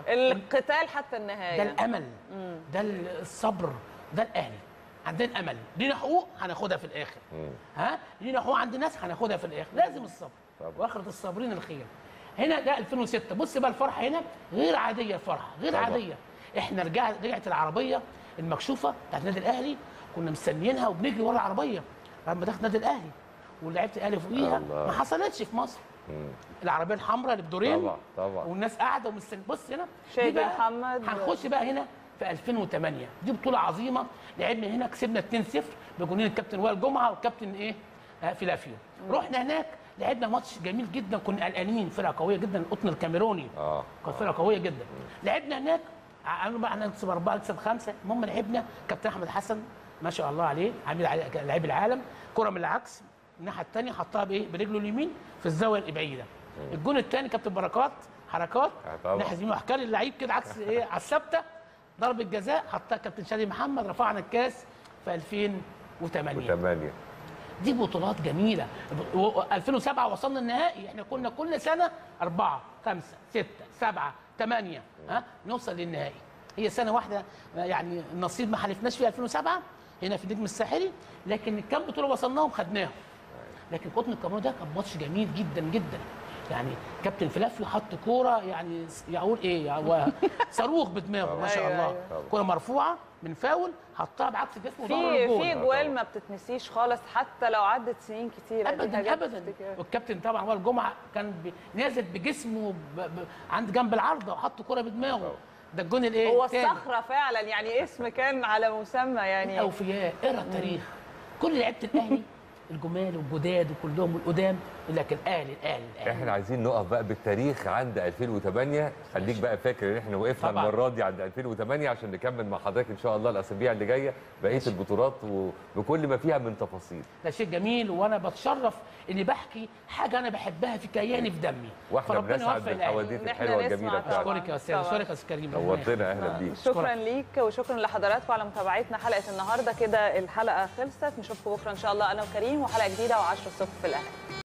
القتال حتى ده النهايه الامل ده الصبر ده الاهلي عندنا امل لينا حقوق هناخدها في الاخر ها لينا حقوق عند الناس هناخدها في الاخر لازم الصبر طبعا. واخره الصابرين الخير هنا ده 2006 بص بقى الفرحه هنا غير عاديه الفرحه غير طبعا. عاديه احنا رجعت رجعت العربيه المكشوفه بتاعت النادي الاهلي كنا مستنيينها وبنجري ورا العربيه لما دخلت النادي الاهلي ولعيبه الاهلي فوقيها الله. ما حصلتش في مصر مم. العربيه الحمراء اللي بدورين طبعا طبعا والناس قاعده ومستنيه بص هنا شادي دي بقى محمد. هنخش بقى هنا في 2008 دي بطوله عظيمه لعبنا هنا كسبنا 2-0 بجونين الكابتن وائل جمعه والكابتن ايه آه فيلافيو رحنا هناك لعبنا ماتش جميل جدا كنا قلقانين فرقه قويه جدا القطن الكاميروني اه كانت فرقه قويه جدا لعبنا هناك قالوا بقى احنا نكسب اربعه نكسب خمسه المهم لعبنا كابتن احمد حسن ما شاء الله عليه عامل على- لعيب العالم كره من العكس الناحيه الثانيه حطها بايه برجله اليمين في الزاويه البعيده الجون الثاني كابتن بركات حركات آه طبعا. ناحيه يمين وحكى لي اللعيب كده عكس ايه على الثابته ضربه جزاء حطها كابتن شادي محمد رفعنا الكاس في 2008 و8 دي بطولات جميله و- و- 2007 وصلنا النهائي احنا كنا كل سنه أربعة خمسة ستة سبعة ثمانية ها نوصل للنهائي هي سنه واحده يعني النصيب ما حلفناش فيها 2007 هنا في النجم الساحلي لكن كم بطوله وصلناهم خدناهم لكن قطن الكاميرون ده كان ماتش جميل جدا جدا يعني كابتن فلافي حط كوره يعني يقول ايه يعني هو صاروخ بدماغه ما شاء أيوة، الله أيوة. كوره مرفوعه من فاول حطها بعكس جسمه وظهر في الجول في جوال ما بتتنسيش خالص حتى لو عدت سنين كتيره دي ابدا حاجات ابدا تفتكرها. والكابتن طبعا هو الجمعه كان بي- نازل بجسمه ب... ب... عند جنب العارضه وحط كوره بدماغه ده الجون الايه هو التاني. الصخره فعلا يعني اسم كان على مسمى يعني الاوفياء اقرا التاريخ كل لعيبه الاهلي الجمال والجداد وكلهم والقدام يقول لك الاهلي الاهلي الاهلي احنا عايزين نقف بقى بالتاريخ عند 2008 خليك بقى فاكر ان احنا وقفنا طبعاً. المره دي عند 2008 عشان نكمل مع حضرتك ان شاء الله الاسابيع اللي جايه بقيه البطولات وبكل ما فيها من تفاصيل ده شيء جميل وانا بتشرف اني بحكي حاجه انا بحبها في كياني في دمي واحنا فربنا بنسعد يوفق الأهلي. بالحواديت الحلوه الجميله بتاعتك اشكرك يا استاذ طبعاً. اشكرك يا استاذ كريم ربنا نورتنا يخليك. اهلا بيك شكرا ليك وشكرا لحضراتكم على متابعتنا حلقه النهارده كده الحلقه خلصت نشوفكم بكره ان شاء الله انا وكريم وحلقه جديده و10 الصبح في الاهلي